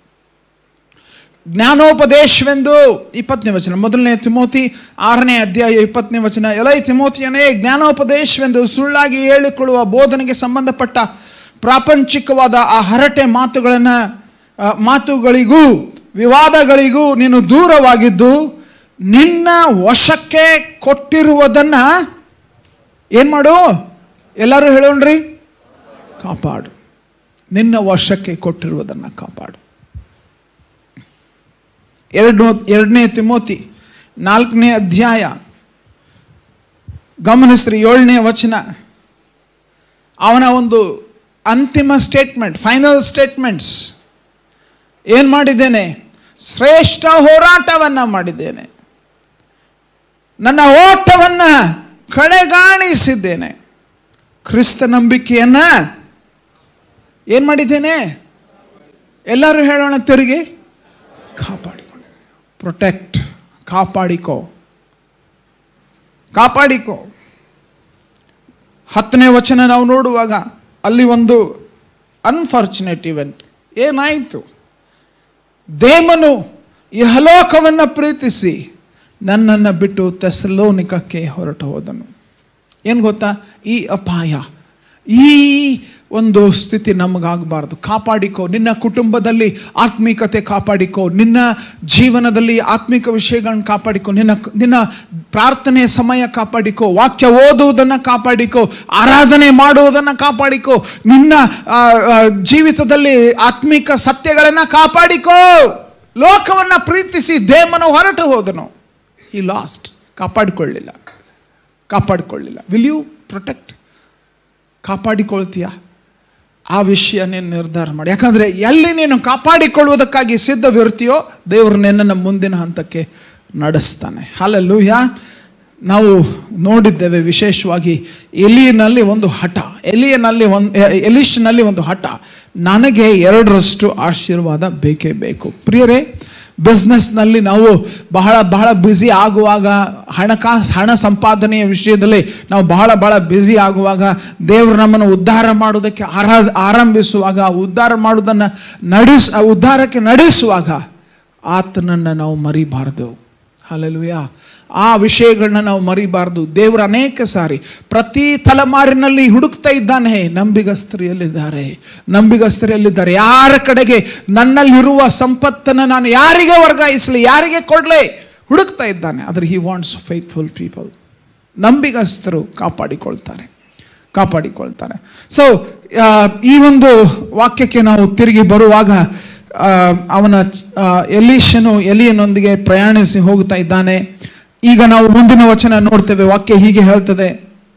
ಜ್ಞಾನೋಪದೇಶವೆಂದು ಇಪ್ಪತ್ತನೇ ವಚನ ಮೊದಲನೇ ತಿಮೋತಿ ಆರನೇ ಅಧ್ಯಾಯ ಇಪ್ಪತ್ತನೇ ವಚನ ಎಲೈ ತಿಮೋತಿಯನೇ ಜ್ಞಾನೋಪದೇಶವೆಂದು ಸುಳ್ಳಾಗಿ ಹೇಳಿಕೊಳ್ಳುವ ಬೋಧನೆಗೆ ಸಂಬಂಧಪಟ್ಟ ಪ್ರಾಪಂಚಿಕವಾದ ಆ ಹರಟೆ ಮಾತುಗಳನ್ನು ಆ, ಮಾತುಗಳಿಗೂ ವಿವಾದಗಳಿಗೂ ನೀನು ದೂರವಾಗಿದ್ದು ನಿನ್ನ ವಶಕ್ಕೆ ಕೊಟ್ಟಿರುವುದನ್ನು ಏನು ಮಾಡು ಎಲ್ಲರೂ ಹೇಳೋಣ್ರಿ ಕಾಪಾಡು ನಿನ್ನ ವಶಕ್ಕೆ ಕೊಟ್ಟಿರುವುದನ್ನು ಕಾಪಾಡು ಎರಡು ಎರಡನೇ ತಿಮೋತಿ ನಾಲ್ಕನೇ ಅಧ್ಯಾಯ ಗಮನಿಸ್ರಿ ಏಳನೇ ವಚನ ಅವನ ಒಂದು ಅಂತಿಮ ಸ್ಟೇಟ್ಮೆಂಟ್ ಫೈನಲ್ ಸ್ಟೇಟ್ಮೆಂಟ್ಸ್ ಏನು ಮಾಡಿದ್ದೇನೆ ಶ್ರೇಷ್ಠ ಹೋರಾಟವನ್ನು ಮಾಡಿದ್ದೇನೆ ನನ್ನ ಓಟವನ್ನು ಕಡೆಗಾಣಿಸಿದ್ದೇನೆ ಕ್ರಿಸ್ತ ನಂಬಿಕೆಯನ್ನ ಏನು ಮಾಡಿದ್ದೇನೆ ಎಲ್ಲರೂ ಹೇಳೋಣ ತಿರುಗಿ ಕಾಪಾಡಿಕೊಂಡು ಪ್ರೊಟೆಕ್ಟ್ ಕಾಪಾಡಿಕೋ ಕಾಪಾಡಿಕೋ ಹತ್ತನೇ ವಚನ ನಾವು ನೋಡುವಾಗ ಅಲ್ಲಿ ಒಂದು ಅನ್ಫಾರ್ಚುನೇಟ್ ಇವೆಂಟ್ ಏನಾಯಿತು ದೇಮನು ಇಹಲೋಕವನ್ನು ಪ್ರೀತಿಸಿ ನನ್ನನ್ನು ಬಿಟ್ಟು ತೆಸಲೋನಿಕಕ್ಕೆ ಹೊರಟು ಹೋದನು ಏನು ಗೊತ್ತಾ ಈ ಅಪಾಯ ಈ ಒಂದು ಸ್ಥಿತಿ ನಮಗಾಗಬಾರ್ದು ಕಾಪಾಡಿಕೋ ನಿನ್ನ ಕುಟುಂಬದಲ್ಲಿ ಆತ್ಮೀಕತೆ ಕಾಪಾಡಿಕೋ ನಿನ್ನ ಜೀವನದಲ್ಲಿ ಆತ್ಮಿಕ ವಿಷಯಗಳನ್ನ ಕಾಪಾಡಿಕೋ ನಿನ್ನ ನಿನ್ನ ಪ್ರಾರ್ಥನೆ ಸಮಯ ಕಾಪಾಡಿಕೋ ವಾಕ್ಯ ಓದುವುದನ್ನು ಕಾಪಾಡಿಕೋ ಆರಾಧನೆ ಮಾಡುವುದನ್ನು ಕಾಪಾಡಿಕೋ ನಿನ್ನ ಆ, ಆ, ಜೀವಿತದಲ್ಲಿ ಆತ್ಮಿಕ ಸತ್ಯಗಳನ್ನು ಕಾಪಾಡಿಕೋ ಲೋಕವನ್ನು ಪ್ರೀತಿಸಿ ದೇಮನು ಹೊರಟು ಹೋದನು ಈ ಲಾಸ್ಟ್ ಕಾಪಾಡಿಕೊಳ್ಳಿಲ್ಲ ಕಾಪಾಡಿಕೊಳ್ಳಿಲ್ಲ ವಿಲ್ ಯು ಪ್ರೊಟೆಕ್ಟ್ ಕಾಪಾಡಿಕೊಳ್ತೀಯಾ ಆ ವಿಷಯ ನೀನು ನಿರ್ಧಾರ ಮಾಡಿ ಯಾಕಂದರೆ ಎಲ್ಲಿ ನೀನು ಕಾಪಾಡಿಕೊಳ್ಳುವುದಕ್ಕಾಗಿ ಸಿದ್ಧವಿರ್ತೀಯೋ ದೇವರು ನಿನ್ನನ್ನು ಮುಂದಿನ ಹಂತಕ್ಕೆ ನಡೆಸ್ತಾನೆ ಹಾಲಲ್ಲೂಯ ನಾವು ನೋಡಿದ್ದೇವೆ ವಿಶೇಷವಾಗಿ ಎಲಿಯನಲ್ಲಿ ಒಂದು ಹಠ ಎಲಿಯನಲ್ಲಿ ಒಂದು ಎಲಿಶ್ನಲ್ಲಿ ಒಂದು ಹಠ ನನಗೆ ಎರಡರಷ್ಟು ಆಶೀರ್ವಾದ ಬೇಕೇ ಬೇಕು ಪ್ರಿಯರೇ ಬಿಸ್ನೆಸ್ನಲ್ಲಿ ನಾವು ಬಹಳ ಬಹಳ ಬ್ಯುಸಿ ಆಗುವಾಗ ಹಣಕಾಸು ಹಣ ಸಂಪಾದನೆಯ ವಿಷಯದಲ್ಲಿ ನಾವು ಬಹಳ ಬಹಳ ಬ್ಯುಸಿ ಆಗುವಾಗ ದೇವರು ನಮ್ಮನ್ನು ಉದ್ಧಾರ ಮಾಡೋದಕ್ಕೆ ಆರಾ ಆರಂಭಿಸುವಾಗ ಉದ್ಧಾರ ಮಾಡೋದನ್ನು ನಡೆಸ್ ಉದ್ಧಾರಕ್ಕೆ ನಡೆಸುವಾಗ ಆತನನ್ನು ನಾವು ಮರಿಬಾರ್ದು ಹಲಲುಯ ಆ ವಿಷಯಗಳನ್ನ ನಾವು ಮರಿಬಾರ್ದು ದೇವರು ಅನೇಕ ಸಾರಿ ಪ್ರತಿ ತಲೆಮಾರಿನಲ್ಲಿ ಹುಡುಕ್ತಾ ಇದ್ದಾನೆ ನಂಬಿಗಸ್ತರಿಯಲ್ಲಿದ್ದಾರೆ ನಂಬಿಗಸ್ತರಿಯಲ್ಲಿದ್ದಾರೆ ಯಾರ ಕಡೆಗೆ ನನ್ನಲ್ಲಿರುವ ಸಂಪತ್ತನ್ನು ನಾನು ಯಾರಿಗೆ ವರ್ಗಾಯಿಸಲಿ ಯಾರಿಗೆ ಕೊಡಲಿ ಹುಡುಕ್ತಾ ಇದ್ದಾನೆ ಆದರೆ ಹಿ ವಾಂಟ್ಸ್ ಫೈತ್ಫುಲ್ ಪೀಪಲ್ ನಂಬಿಗಸ್ತರು ಕಾಪಾಡಿಕೊಳ್ತಾರೆ ಕಾಪಾಡಿಕೊಳ್ತಾರೆ ಸೊ ಈ ಒಂದು ವಾಕ್ಯಕ್ಕೆ ನಾವು ತಿರುಗಿ ಬರುವಾಗ ಆ, ಅವನ ಆ, ಎಲೀಶನು ಎಲಿಯನೊಂದಿಗೆ ಪ್ರಯಾಣಿಸಿ ಹೋಗ್ತಾ ಇದ್ದಾನೆ ಈಗ ನಾವು ಮುಂದಿನ ವಚನ ನೋಡ್ತೇವೆ ವಾಕ್ಯ ಹೀಗೆ ಹೇಳ್ತದೆ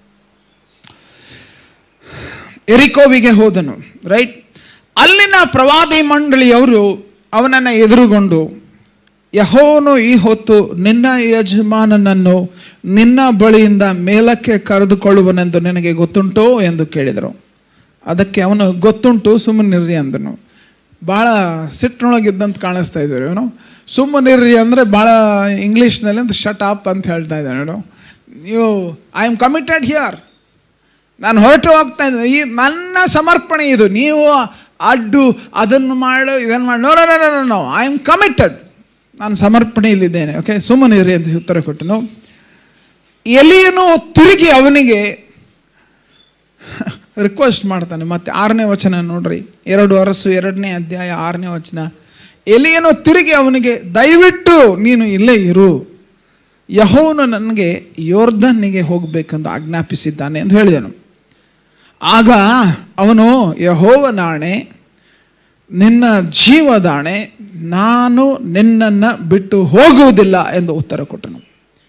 ಎರಿಕೋವಿಗೆ ಹೋದನು ರೈಟ್ ಅಲ್ಲಿನ ಪ್ರವಾದಿ ಮಂಡಳಿಯವರು ಅವನನ್ನು ಎದುರುಗೊಂಡು ಯಹೋವನು ಈ ಹೊತ್ತು ನಿನ್ನ ಯಜಮಾನನನ್ನು ನಿನ್ನ ಬಳಿಯಿಂದ ಮೇಲಕ್ಕೆ ಕರೆದುಕೊಳ್ಳುವನೆಂದು ನಿನಗೆ ಗೊತ್ತುಂಟೋ ಎಂದು ಕೇಳಿದರು ಅದಕ್ಕೆ ಅವನು ಗೊತ್ತುಂಟು ಸುಮ್ಮನಿರ್ರಿ ಅಂದನು ಭಾಳ ಸಿಟ್ಟಿನೊಳಗಿದ್ದಂತ ಕಾಣಿಸ್ತಾ ಇದ್ದಾರೆ ಇವನು ಸುಮ್ಮನಿರ್ರಿ ಅಂದರೆ ಭಾಳ ಇಂಗ್ಲೀಷ್ನಲ್ಲಿ ಅಂತ ಶಟ್ ಅಪ್ ಅಂತ ಹೇಳ್ತಾ ಇದ್ದಾನೆ ಇವನು ನೀವು ಐ ಆಮ್ ಕಮಿಟೆಡ್ ಹಿಯರ್ ನಾನು ಹೊರಟು ಹೋಗ್ತಾ ಇದ್ದೆ ಈ ನನ್ನ ಸಮರ್ಪಣೆ ಇದು ನೀವು ಅಡ್ಡು ಅದನ್ನು ಮಾಡು ಇದನ್ನು ಮಾಡಿ no no no no I am committed ನಾನು ಸಮರ್ಪಣೆಯಲ್ಲಿದ್ದೇನೆ ಓಕೆ ಸುಮ್ಮನಿರಿ ಅಂತ ಉತ್ತರ ಕೊಟ್ಟನು ಎಲಿಯನು ತಿರುಗಿ ಅವನಿಗೆ ರಿಕ್ವೆಸ್ಟ್ ಮಾಡ್ತಾನೆ ಮತ್ತೆ ಆರನೇ ವಚನ ನೋಡ್ರಿ ಎರಡು ಅರಸು ಎರಡನೇ ಅಧ್ಯಾಯ ಆರನೇ ವಚನ ಎಲಿಯನು ತಿರುಗಿ ಅವನಿಗೆ ದಯವಿಟ್ಟು ನೀನು ಇಲ್ಲೇ ಇರು ಯಹೋವನು ನನಗೆ ಯೋರ್ಧನ್ನಿಗೆ ಹೋಗಬೇಕೆಂದು ಆಜ್ಞಾಪಿಸಿದ್ದಾನೆ ಅಂತ ಹೇಳಿದನು ಆಗ ಅವನು ಯಹೋವನಾಣೆ ನಿನ್ನ ಜೀವದಾಣೆ ನಾನು ನಿನ್ನನ್ನು ಬಿಟ್ಟು ಹೋಗುವುದಿಲ್ಲ ಎಂದು ಉತ್ತರ ಕೊಟ್ಟನು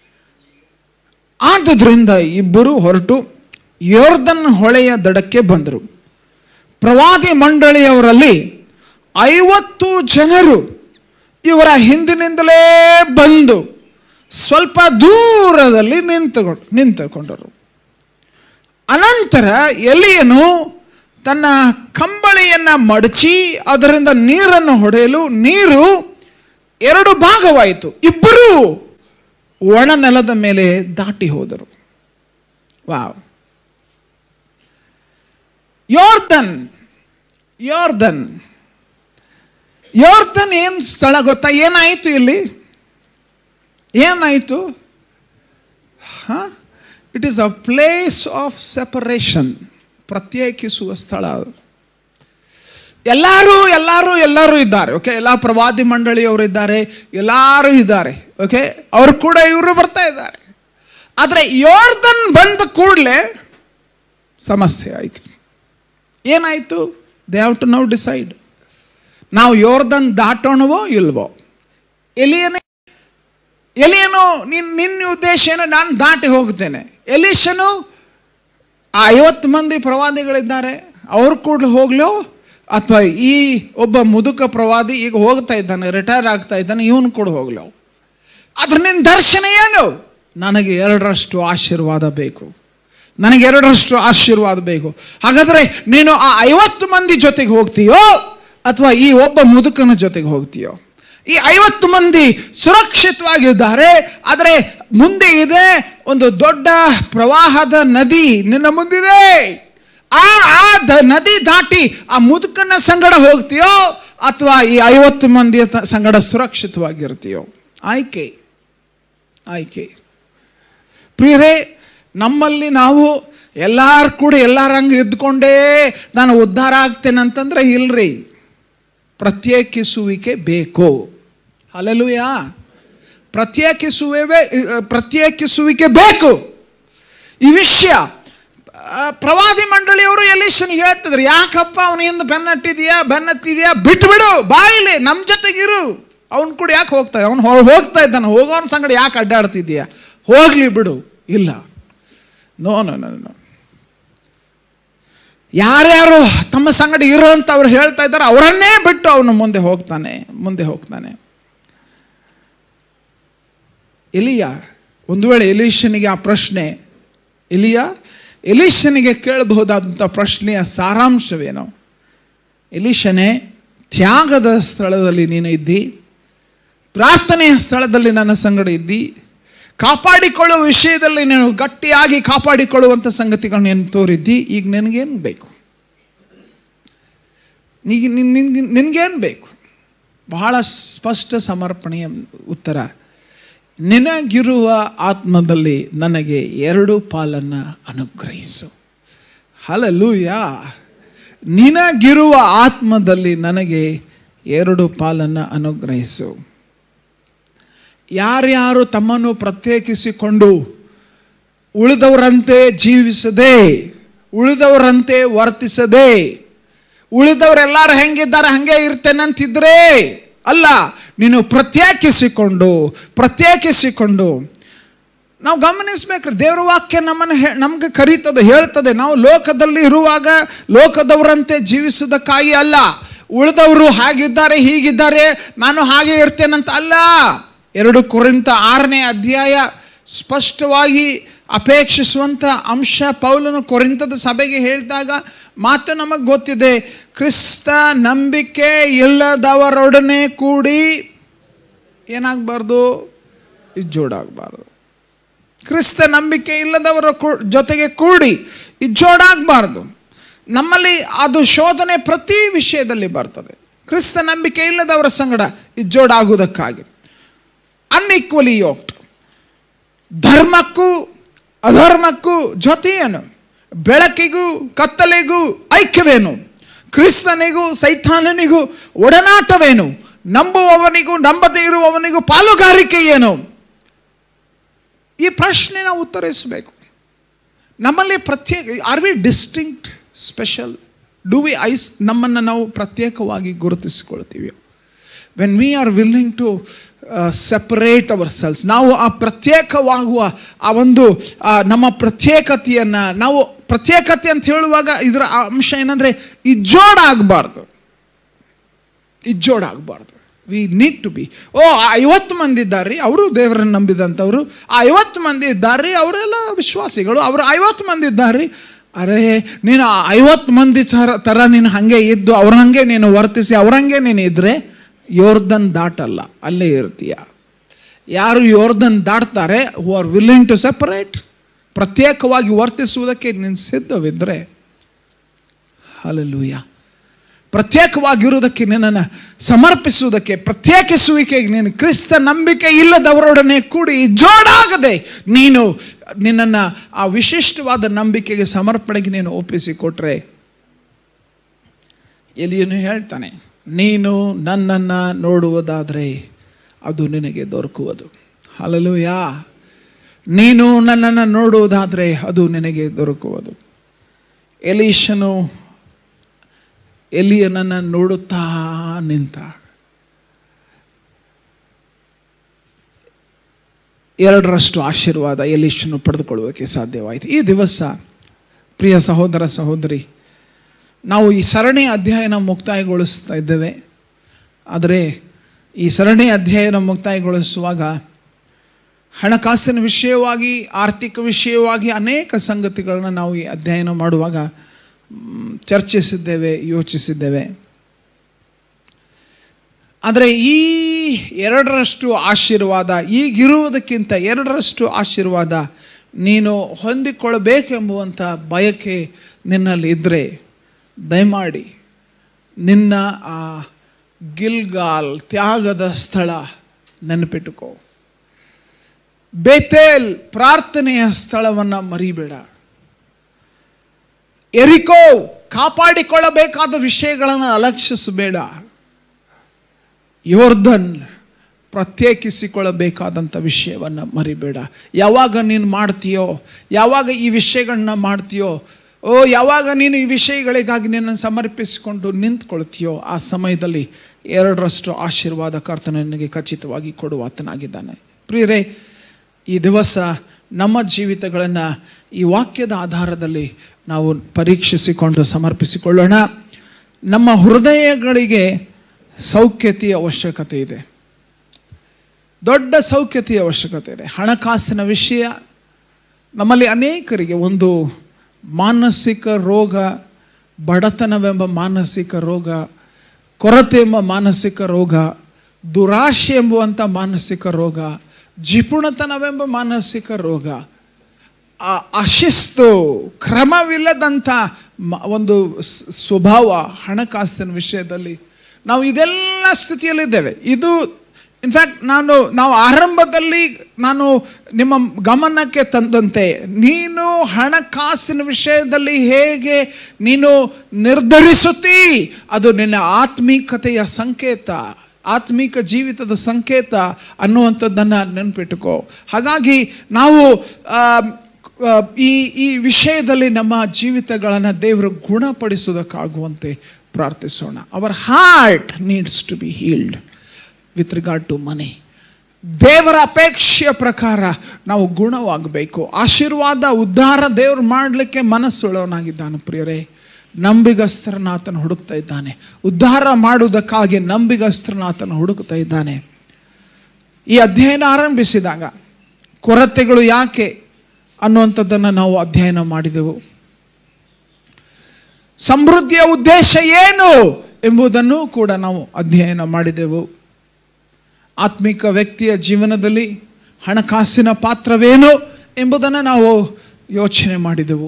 ಆದುದರಿಂದ ಇಬ್ಬರು ಹೊರಟು ಯೋರ್ದನ್ ಹೊಳೆಯ ದಡಕ್ಕೆ ಬಂದರು ಪ್ರವಾದಿ ಮಂಡಳಿಯವರಲ್ಲಿ ಐವತ್ತು ಜನರು ಇವರ ಹಿಂದಿನಿಂದಲೇ ಬಂದು ಸ್ವಲ್ಪ ದೂರದಲ್ಲಿ ನಿಂತುಕೊಂಡು ನಿಂತುಕೊಂಡರು ಅನಂತರ ಎಲಿಯನು ತನ್ನ ಕಂಬಳಿಯನ್ನು ಮಡಚಿ ಅದರಿಂದ ನೀರನ್ನು ಹೊಡೆಯಲು ನೀರು ಎರಡು ಭಾಗವಾಯಿತು ಇಬ್ಬರೂ ಒಣ ನೆಲದ ಮೇಲೆ ದಾಟಿ ಹೋದರು ವಾವ್ ಯೋರ್ದನ್ ಯೋರ್ದನ್ ಯೋರ್ದನ್ ಏನು ಸ್ಥಳ ಗೊತ್ತಾ ಏನಾಯಿತು ಇಲ್ಲಿ ಏನಾಯಿತು ಹಾಂ it is a place of separation ಪ್ರತ್ಯೇಕಿಸುವ ಸ್ಥಳ ಅದು ಎಲ್ಲರೂ ಎಲ್ಲರೂ ಎಲ್ಲರೂ ಇದ್ದಾರೆ ಓಕೆ ಎಲ್ಲ ಪ್ರವಾದಿ ಮಂಡಳಿಯವರು ಇದ್ದಾರೆ ಎಲ್ಲರೂ ಇದ್ದಾರೆ ಓಕೆ ಅವರು ಕೂಡ ಇವರು ಬರ್ತಾ ಇದ್ದಾರೆ ಆದರೆ ಯೋರ್ದನ್ ಬಂದ ಕೂಡಲೇ ಸಮಸ್ಯೆ ಆಯಿತು ಏನಾಯಿತು they have to now decide ನಾವು ಯೋರ್ದನ್ ದಾಟೋಣವೋ ಇಲ್ವೋ ಎಲಿಯನೇ ಎಲಿಯನು ನಿನ್ ನಿನ್ನ ಉದ್ದೇಶ ಏನು ನಾನು ದಾಟಿ ಹೋಗ್ತೇನೆ ಎಲಿಶನು ಆ ಐವತ್ತು ಮಂದಿ ಪ್ರವಾದಿಗಳಿದ್ದಾರೆ ಅವ್ರು ಕೂಡ ಹೋಗ್ಲೋ ಅಥವಾ ಈ ಒಬ್ಬ ಮುದುಕ ಪ್ರವಾದಿ ಈಗ ಹೋಗ್ತಾ ಇದ್ದಾನೆ ರಿಟೈರ್ ಆಗ್ತಾ ಇದ್ದಾನೆ ಇವನು ಕೂಡ ಹೋಗ್ಲೋ ಅದ್ರ ನಿನ್ನ ದರ್ಶನ ಏನು ನನಗೆ ಎರಡರಷ್ಟು ಆಶೀರ್ವಾದ ಬೇಕು ನನಗೆ ಎರಡರಷ್ಟು ಆಶೀರ್ವಾದ ಬೇಕು ಹಾಗಾದರೆ ನೀನು ಆ ಐವತ್ತು ಮಂದಿ ಜೊತೆಗೆ ಹೋಗ್ತೀಯೋ ಅಥವಾ ಈ ಒಬ್ಬ ಮುದುಕನ ಜೊತೆಗೆ ಹೋಗ್ತೀಯೋ ಈ ಐವತ್ತು ಮಂದಿ ಸುರಕ್ಷಿತವಾಗಿದ್ದಾರೆ ಆದರೆ ಮುಂದೆ ಇದೆ ಒಂದು ದೊಡ್ಡ ಪ್ರವಾಹದ ನದಿ ನಿನ್ನ ಮುಂದಿದೆ ಆ ಆ ದ- ನದಿ ದಾಟಿ ಆ ಮುದುಕನ ಸಂಗಡ ಹೋಗ್ತೀಯೋ ಅಥವಾ ಈ ಐವತ್ತು ಮಂದಿಯ ತ- ಸಂಗಡ ಸುರಕ್ಷಿತವಾಗಿರ್ತೀಯೋ ಆಯ್ಕೆ ಆಯ್ಕೆ ಪ್ರಿಯರೇ ನಮ್ಮಲ್ಲಿ ನಾವು ಎಲ್ಲಾರು ಕೂಡ ಎಲ್ಲಾರಂಗೆ ಇದ್ಕೊಂಡೇ ನಾನು ಉದ್ಧಾರ ಆಗ್ತೇನೆ ಅಂತಂದ್ರೆ ಇಲ್ರಿ ಪ್ರತ್ಯೇಕಿಸುವಿಕೆ ಬೇಕು ಅಲ್ಲೆಲುಯಾ ಪ್ರತ್ಯೇಕಿಸುವೆ ಪ್ರತ್ಯೇಕಿಸುವಿಕೆ ಬೇಕು ಈ ವಿಷಯ ಆ, ಪ್ರವಾದಿ ಮಂಡಳಿಯವರು ಎಲಿಶನಿಗೆ ಹೇಳ್ತಿದ್ರು ಯಾಕಪ್ಪ ಅವನ ಹಿಂದೆ ಬೆನ್ನಟ್ಟಿದೆಯಾ ಬೆನ್ನತ್ತಿದೆಯಾ ಬಿಟ್ಬಿಡು ಬಾಯಿಲಿ ನಮ್ಮ ಜೊತೆಗಿರು ಅವನು ಕೂಡ ಯಾಕೆ ಹೋಗ್ತಾ ಅವನು ಹೊರ ಹೋಗ್ತಾ ಇದ್ದಾನೆ ಹೋಗೋನ ಸಂಗಡ ಯಾಕೆ ಅಡ್ಡಾಡ್ತಿದ್ಯಾ ಹೋಗ್ಲಿ ಬಿಡು ಇಲ್ಲ ನೋ ನೋ ನೋ ನೋ ಯಾರ್ಯಾರು ತಮ್ಮ ಸಂಗಡ ಇರು ಅಂತ ಅವ್ರು ಹೇಳ್ತಾ ಇದ್ದಾರೆ ಅವರನ್ನೇ ಬಿಟ್ಟು ಅವನು ಮುಂದೆ ಹೋಗ್ತಾನೆ ಮುಂದೆ ಹೋಗ್ತಾನೆ ಎಲಿಯ ಒಂದು ವೇಳೆ ಎಲೀಶನಿಗೆ ಆ ಪ್ರಶ್ನೆ ಎಲಿಯ ಎಲೀಶನಿಗೆ ಕೇಳಬಹುದಾದಂಥ ಪ್ರಶ್ನೆಯ ಸಾರಾಂಶವೇನು ಎಲೀಶನೇ ತ್ಯಾಗದ ಸ್ಥಳದಲ್ಲಿ ನೀನು ಇದ್ದಿ ಪ್ರಾರ್ಥನೆಯ ಸ್ಥಳದಲ್ಲಿ ನನ್ನ ಸಂಗಡ ಇದ್ದಿ ಕಾಪಾಡಿಕೊಳ್ಳುವ ವಿಷಯದಲ್ಲಿ ನೀನು ಗಟ್ಟಿಯಾಗಿ ಕಾಪಾಡಿಕೊಳ್ಳುವಂಥ ಸಂಗತಿಗಳನ್ನ ನೀನು ತೋರಿದ್ದಿ ಈಗ ನಿನಗೇನು ಬೇಕು ಈಗ ನಿನ್ಗೆ ನಿನಗೇನು ಬೇಕು ಬಹಳ ಸ್ಪಷ್ಟ ಸಮರ್ಪಣೆಯ ಉತ್ತರ ನಿನಗಿರುವ ಆತ್ಮದಲ್ಲಿ ನನಗೆ ಎರಡು ಪಾಲನ್ನು ಅನುಗ್ರಹಿಸು ಹಲಲೂಯ ನಿನಗಿರುವ ಆತ್ಮದಲ್ಲಿ ನನಗೆ ಎರಡು ಪಾಲನ್ನು ಅನುಗ್ರಹಿಸು ಯಾರ್ಯಾರು ತಮ್ಮನ್ನು ಪ್ರತ್ಯೇಕಿಸಿಕೊಂಡು ಉಳಿದವರಂತೆ ಜೀವಿಸದೆ ಉಳಿದವರಂತೆ ವರ್ತಿಸದೆ ಉಳಿದವರೆಲ್ಲರೂ ಹೆಂಗಿದ್ದಾರೆ ಹಂಗೆ ಇರ್ತೇನಂತಿದ್ರೆ ಅಲ್ಲ ನೀನು ಪ್ರತ್ಯೇಕಿಸಿಕೊಂಡು ಪ್ರತ್ಯೇಕಿಸಿಕೊಂಡು ನಾವು ಗಮನಿಸ್ಬೇಕ್ರಿ ದೇವರ ವಾಕ್ಯ ನಮ್ಮನ್ನು ಹೇ ನಮ್ಗೆ ಕರೀತದೆ ಹೇಳ್ತದೆ ನಾವು ಲೋಕದಲ್ಲಿ ಇರುವಾಗ ಲೋಕದವರಂತೆ ಜೀವಿಸುವುದಕ್ಕಾಗಿ ಅಲ್ಲ ಉಳಿದವರು ಹಾಗಿದ್ದಾರೆ ಹೀಗಿದ್ದಾರೆ ನಾನು ಹಾಗೆ ಇರ್ತೇನಂತ ಅಲ್ಲ ಎರಡು ಕುರಿತ ಆರನೇ ಅಧ್ಯಾಯ ಸ್ಪಷ್ಟವಾಗಿ ಅಪೇಕ್ಷಿಸುವಂಥ ಅಂಶ ಪೌಲನು ಕೊರಿಂತದ ಸಭೆಗೆ ಹೇಳಿದಾಗ ಮಾತು ನಮಗೆ ಗೊತ್ತಿದೆ ಕ್ರಿಸ್ತ ನಂಬಿಕೆ ಇಲ್ಲದವರೊಡನೆ ಕೂಡಿ ಏನಾಗಬಾರ್ದು ಇಜ್ಜೋಡಾಗಬಾರ್ದು ಕ್ರಿಸ್ತ ನಂಬಿಕೆ ಇಲ್ಲದವರ ಕೂ- ಜೊತೆಗೆ ಕೂಡಿ ಇಜ್ಜೋಡಾಗಬಾರ್ದು ನಮ್ಮಲ್ಲಿ ಅದು ಶೋಧನೆ ಪ್ರತಿ ವಿಷಯದಲ್ಲಿ ಬರ್ತದೆ ಕ್ರಿಸ್ತ ನಂಬಿಕೆ ಇಲ್ಲದವರ ಸಂಗಡ ಇಜ್ಜೋಡಾಗುವುದಕ್ಕಾಗಿ ಅನ್ಈಕ್ವಲಿ ಯೋಕ್ಟ್ ಧರ್ಮಕ್ಕೂ ಅಧರ್ಮಕ್ಕೂ ಜೊತೆಯೇನು ಬೆಳಕಿಗೂ ಕತ್ತಲೆಗೂ ಐಕ್ಯವೇನು ಕ್ರಿಸ್ತನಿಗೂ ಸೈತಾನನಿಗೂ ಒಡನಾಟವೇನು ನಂಬುವವನಿಗೂ ನಂಬದೇ ಇರುವವನಿಗೂ ಪಾಲುಗಾರಿಕೆ ಏನು ಈ ಪ್ರಶ್ನೆ ನಾವು ಉತ್ತರಿಸಬೇಕು ನಮ್ಮಲ್ಲಿ ಪ್ರತ್ಯೇಕ are we distinct special do we ಐಸ್ ನಮ್ಮನ್ನು ನಾವು ಪ್ರತ್ಯೇಕವಾಗಿ ಗುರುತಿಸಿಕೊಳ್ತೀವಿ when we are willing to separate ourselves ನಾವು ಆ ಪ್ರತ್ಯೇಕವಾಗುವ ಆ ಒಂದು ಆ, ನಮ್ಮ ಪ್ರತ್ಯೇಕತೆಯನ್ನು ನಾವು ಪ್ರತ್ಯೇಕತೆ ಅಂತ ಹೇಳುವಾಗ ಇದರ ಅಂಶ ಏನಂದರೆ ಇಜ್ಜೋಡಾಗಬಾರ್ದು ಇಜ್ಜೋಡಾಗಬಾರ್ದು we need to be oh ಆ ಐವತ್ತು ಮಂದಿ ಇದ್ದಾರೆ ಅವರು ದೇವರನ್ನು ನಂಬಿದಂಥವ್ರು ಆ ಐವತ್ತು ಮಂದಿ ಇದ್ದಾರೆ ಅವರೆಲ್ಲ ವಿಶ್ವಾಸಿಗಳು ಅವರು ಐವತ್ತು ಮಂದಿ ಇದ್ದಾರೆ ಅರೆ ನೀನು ಆ ಐವತ್ತು ಮಂದಿ ಥರ ಥರ ನೀನು ಹಾಗೆ ಇದ್ದು ಅವ್ರಂಗೆ ನೀನು ವರ್ತಿಸಿ ಅವ್ರಂಗೆ ನೀನು ಇದ್ದರೆ ಯೋರ್ದನ್ ದಾಟಲ್ಲ ಅಲ್ಲೇ ಇರ್ತೀಯ ಯಾರು ಯೋರ್ದನ್ ದಾಟ್ತಾರೆ who are willing to separate ಪ್ರತ್ಯೇಕವಾಗಿ ವರ್ತಿಸುವುದಕ್ಕೆ ನೀನು ಸಿದ್ಧವಿದ್ದರೆ ಹಲಲೂಯ ಪ್ರತ್ಯೇಕವಾಗಿರುವುದಕ್ಕೆ ನಿನ್ನನ್ನು ಸಮರ್ಪಿಸುವುದಕ್ಕೆ ಪ್ರತ್ಯೇಕಿಸುವಿಕೆಗೆ ನೀನು ಕ್ರಿಸ್ತ ನಂಬಿಕೆ ಇಲ್ಲದವರೊಡನೆ ಕೂಡಿ ಜೋಡಾಗದೆ ನೀನು ನಿನ್ನನ್ನು ಆ ವಿಶಿಷ್ಟವಾದ ನಂಬಿಕೆಗೆ ಸಮರ್ಪಣೆಗೆ ನೀನು ಒಪ್ಪಿಸಿಕೊಟ್ರೆ ಎಲಿಯನು ಹೇಳ್ತಾನೆ ನೀನು ನನ್ನನ್ನು ನೋಡುವುದಾದರೆ ಅದು ನಿನಗೆ ದೊರಕುವುದು ಹಲಲುಯ ನೀನು ನನ್ನನ್ನು ನೋಡುವುದಾದರೆ ಅದು ನಿನಗೆ ದೊರಕುವುದು ಎಲೀಶನು ಎಲಿಯನನ್ನು ನೋಡುತ್ತಾ ನಿಂತ ಎರಡರಷ್ಟು ಆಶೀರ್ವಾದ ಎಲೀಶನು ಪಡೆದುಕೊಳ್ಳುವುದಕ್ಕೆ ಸಾಧ್ಯವಾಯಿತು ಈ ದಿವಸ ಪ್ರಿಯ ಸಹೋದರ ಸಹೋದರಿ ನಾವು ಈ ಸರಣಿ ಅಧ್ಯಯನ ಮುಕ್ತಾಯಗೊಳಿಸ್ತಾ ಇದ್ದೇವೆ ಆದರೆ ಈ ಸರಣಿ ಅಧ್ಯಯನ ಮುಕ್ತಾಯಗೊಳಿಸುವಾಗ ಹಣಕಾಸಿನ ವಿಷಯವಾಗಿ ಆರ್ಥಿಕ ವಿಷಯವಾಗಿ ಅನೇಕ ಸಂಗತಿಗಳನ್ನ ನಾವು ಈ ಅಧ್ಯಯನ ಮಾಡುವಾಗ ಮ್, ಚರ್ಚಿಸಿದ್ದೇವೆ ಯೋಚಿಸಿದ್ದೇವೆ ಆದರೆ ಈ ಎರಡರಷ್ಟು ಆಶೀರ್ವಾದ ಈಗಿರುವುದಕ್ಕಿಂತ ಎರಡರಷ್ಟು ಆಶೀರ್ವಾದ ನೀನು ಹೊಂದಿಕೊಳ್ಳಬೇಕೆಂಬುವಂಥ ಬಯಕೆ ನಿನ್ನಲ್ಲಿ ಇದ್ದರೆ ದಯಮಾಡಿ ನಿನ್ನ ಆ ಗಿಲ್ಗಾಲ್ ತ್ಯಾಗದ ಸ್ಥಳ ನೆನಪಿಟ್ಟುಕೋ ಬೇತೇಲ್ ಪ್ರಾರ್ಥನೆಯ ಸ್ಥಳವನ್ನು ಮರಿಬೇಡ ಎರಿಕೋ ಕಾಪಾಡಿಕೊಳ್ಳಬೇಕಾದ ವಿಷಯಗಳನ್ನು ಅಲಕ್ಷಿಸಬೇಡ ಯೋರ್ಧನ್ ಪ್ರತ್ಯೇಕಿಸಿಕೊಳ್ಳಬೇಕಾದಂಥ ವಿಷಯವನ್ನು ಮರಿಬೇಡ ಯಾವಾಗ ನೀನು ಮಾಡ್ತೀಯೋ ಯಾವಾಗ ಈ ವಿಷಯಗಳನ್ನ ಮಾಡ್ತೀಯೋ ಓ ಯಾವಾಗ ನೀನು ಈ ವಿಷಯಗಳಿಗಾಗಿ ನಿನ್ನನ್ನು ಸಮರ್ಪಿಸಿಕೊಂಡು ನಿಂತ್ಕೊಳ್ತೀಯೋ ಆ ಸಮಯದಲ್ಲಿ ಎರಡರಷ್ಟು ಆಶೀರ್ವಾದ ಕರ್ತನ ನಿನಗೆ ಖಚಿತವಾಗಿ ಕೊಡುವಾತನಾಗಿದ್ದಾನೆ ಪ್ರಿಯರೇ ಈ ದಿವಸ ನಮ್ಮ ಜೀವಿತಗಳನ್ನು ಈ ವಾಕ್ಯದ ಆಧಾರದಲ್ಲಿ ನಾವು ಪರೀಕ್ಷಿಸಿಕೊಂಡು ಸಮರ್ಪಿಸಿಕೊಳ್ಳೋಣ ನಮ್ಮ ಹೃದಯಗಳಿಗೆ ಸೌಖ್ಯತೆಯ ಅವಶ್ಯಕತೆ ಇದೆ ದೊಡ್ಡ ಸೌಖ್ಯತೆಯ ಅವಶ್ಯಕತೆ ಇದೆ ಹಣಕಾಸಿನ ವಿಷಯ ನಮ್ಮಲ್ಲಿ ಅನೇಕರಿಗೆ ಒಂದು ಮಾನಸಿಕ ರೋಗ ಬಡತನವೆಂಬ ಮಾನಸಿಕ ರೋಗ ಕೊರತೆ ಎಂಬ ಮಾನಸಿಕ ರೋಗ ದುರಾಶೆ ಎಂಬುವಂಥ ಮಾನಸಿಕ ರೋಗ ಜಿಪುಣತನವೆಂಬ ಮಾನಸಿಕ ರೋಗ ಆ ಅಶಿಸ್ತು ಕ್ರಮವಿಲ್ಲದಂಥ ಮ- ಒಂದು ಸ್- ಸ್ವಭಾವ ಹಣಕಾಸಿನ ವಿಷಯದಲ್ಲಿ ನಾವು ಇದೆಲ್ಲ ಸ್ಥಿತಿಯಲ್ಲಿದ್ದೇವೆ ಇದು ಇನ್ಫ್ಯಾಕ್ಟ್ ನಾನು ನಾವು ಆರಂಭದಲ್ಲಿ ನಾನು ನಿಮ್ಮ ಗಮನಕ್ಕೆ ತಂದಂತೆ ನೀನು ಹಣಕಾಸಿನ ವಿಷಯದಲ್ಲಿ ಹೇಗೆ ನೀನು ನಿರ್ಧರಿಸುತ್ತೀ ಅದು ನಿನ್ನ ಆತ್ಮೀಕತೆಯ ಸಂಕೇತ ಆತ್ಮೀಕ ಜೀವಿತದ ಸಂಕೇತ ಅನ್ನುವಂಥದ್ದನ್ನು ನೆನಪಿಟ್ಟುಕೋ ಹಾಗಾಗಿ ನಾವು ಆ, ಆ, ಈ ಈ ವಿಷಯದಲ್ಲಿ ನಮ್ಮ ಜೀವಿತಗಳನ್ನು ದೇವರು ಗುಣಪಡಿಸೋದಕ್ಕಾಗುವಂತೆ ಪ್ರಾರ್ಥಿಸೋಣ our heart needs to be healed with regard to money ದೇವರ ಅಪೇಕ್ಷೆಯ ಪ್ರಕಾರ ನಾವು ಗುಣವಾಗಬೇಕು ಆಶೀರ್ವಾದ ಉದ್ಧಾರ ದೇವರು ಮಾಡಲಿಕ್ಕೆ ಮನಸ್ಸುಳ್ಳವನಾಗಿದ್ದಾನೆ ಪ್ರಿಯರೇ ನಂಬಿಗಸ್ತರನ್ನ ಆತನು ಹುಡುಕ್ತಾ ಇದ್ದಾನೆ ಉದ್ಧಾರ ಮಾಡುವುದಕ್ಕಾಗಿ ನಂಬಿಗಸ್ತರನ್ನ ಆತನು ಹುಡುಕ್ತಾ ಇದ್ದಾನೆ ಈ ಅಧ್ಯಯನ ಆರಂಭಿಸಿದಾಗ ಕೊರತೆಗಳು ಯಾಕೆ ಅನ್ನುವಂಥದ್ದನ್ನು ನಾವು ಅಧ್ಯಯನ ಮಾಡಿದೆವು ಸಮೃದ್ಧಿಯ ಉದ್ದೇಶ ಏನು ಎಂಬುದನ್ನು ಕೂಡ ನಾವು ಅಧ್ಯಯನ ಮಾಡಿದೆವು ಆತ್ಮಿಕ ವ್ಯಕ್ತಿಯ ಜೀವನದಲ್ಲಿ ಹಣಕಾಸಿನ ಪಾತ್ರವೇನು ಎಂಬುದನ್ನು ನಾವು ಯೋಚನೆ ಮಾಡಿದೆವು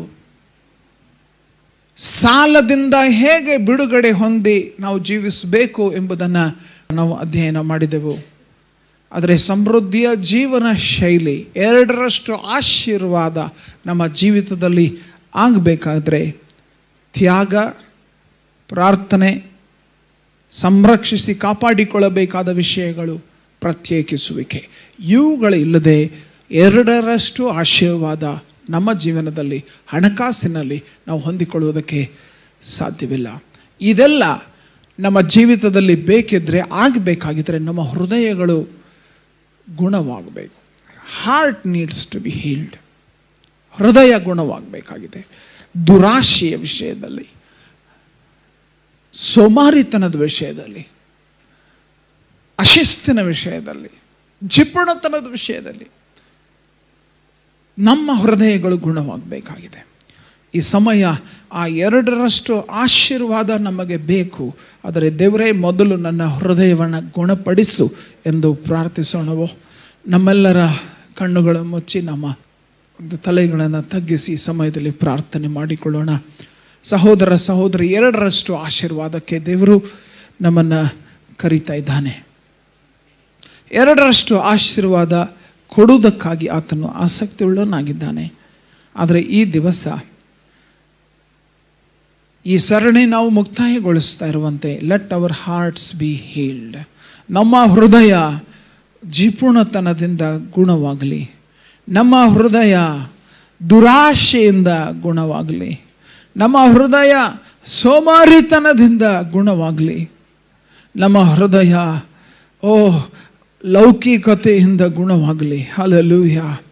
ಸಾಲದಿಂದ ಹೇಗೆ ಬಿಡುಗಡೆ ಹೊಂದಿ ನಾವು ಜೀವಿಸಬೇಕು ಎಂಬುದನ್ನು ನಾವು ಅಧ್ಯಯನ ಮಾಡಿದೆವು ಆದರೆ ಸಮೃದ್ಧಿಯ ಜೀವನ ಶೈಲಿ ಎರಡರಷ್ಟು ಆಶೀರ್ವಾದ ನಮ್ಮ ಜೀವಿತದಲ್ಲಿ ಆಗಬೇಕಾದ್ರೆ ತ್ಯಾಗ ಪ್ರಾರ್ಥನೆ ಸಂರಕ್ಷಿಸಿ ಕಾಪಾಡಿಕೊಳ್ಳಬೇಕಾದ ವಿಷಯಗಳು ಪ್ರತ್ಯೇಕಿಸುವಿಕೆ ಇವುಗಳಿಲ್ಲದೆ ಎರಡರಷ್ಟು ಆಶೀರ್ವಾದ ನಮ್ಮ ಜೀವನದಲ್ಲಿ ಹಣಕಾಸಿನಲ್ಲಿ ನಾವು ಹೊಂದಿಕೊಳ್ಳುವುದಕ್ಕೆ ಸಾಧ್ಯವಿಲ್ಲ ಇದೆಲ್ಲ ನಮ್ಮ ಜೀವಿತದಲ್ಲಿ ಬೇಕಿದ್ದರೆ ಆಗಬೇಕಾಗಿದ್ದರೆ ನಮ್ಮ ಹೃದಯಗಳು ಗುಣವಾಗಬೇಕು heart needs to be healed ಹೃದಯ ಗುಣವಾಗಬೇಕಾಗಿದೆ ದುರಾಶೆಯ ವಿಷಯದಲ್ಲಿ ಸೋಮಾರಿತನದ ವಿಷಯದಲ್ಲಿ ಅಶಿಸ್ತಿನ ವಿಷಯದಲ್ಲಿ ಜಿಪುಣತನದ ವಿಷಯದಲ್ಲಿ ನಮ್ಮ ಹೃದಯಗಳು ಗುಣವಾಗಬೇಕಾಗಿದೆ ಈ ಸಮಯ ಆ ಎರಡರಷ್ಟು ಆಶೀರ್ವಾದ ನಮಗೆ ಬೇಕು ಆದರೆ ದೇವರೇ ಮೊದಲು ನನ್ನ ಹೃದಯವನ್ನು ಗುಣಪಡಿಸು ಎಂದು ಪ್ರಾರ್ಥಿಸೋಣವೋ ನಮ್ಮೆಲ್ಲರ ಕಣ್ಣುಗಳ ಮುಚ್ಚಿ ನಮ್ಮ ಒಂದು ತಲೆಗಳನ್ನು ತಗ್ಗಿಸಿ ಈ ಸಮಯದಲ್ಲಿ ಪ್ರಾರ್ಥನೆ ಮಾಡಿಕೊಳ್ಳೋಣ ಸಹೋದರ ಸಹೋದರಿ ಎರಡರಷ್ಟು ಆಶೀರ್ವಾದಕ್ಕೆ ದೇವರು ನಮ್ಮನ್ನು ಕರೀತಾ ಇದ್ದಾನೆ ಎರಡರಷ್ಟು ಆಶೀರ್ವಾದ ಕೊಡುವುದಕ್ಕಾಗಿ ಆತನು ಆಸಕ್ತಿಯುಳ್ಳವನಾಗಿದ್ದಾನೆ ಆದರೆ ಈ ದಿವಸ ಈ ಸರಣಿ ನಾವು ಮುಕ್ತಾಯಗೊಳಿಸ್ತಾ ಇರುವಂತೆ let our hearts be healed ನಮ್ಮ ಹೃದಯ ಜಿಪುಣತನದಿಂದ ಗುಣವಾಗಲಿ ನಮ್ಮ ಹೃದಯ ದುರಾಶೆಯಿಂದ ಗುಣವಾಗಲಿ ನಮ್ಮ ಹೃದಯ ಸೋಮಾರಿತನದಿಂದ ಗುಣವಾಗಲಿ ನಮ್ಮ ಹೃದಯ ಓ ಲೌಕಿಕತೆಯಿಂದ ಗುಣವಾಗಲಿ ಹಲಲೂಯ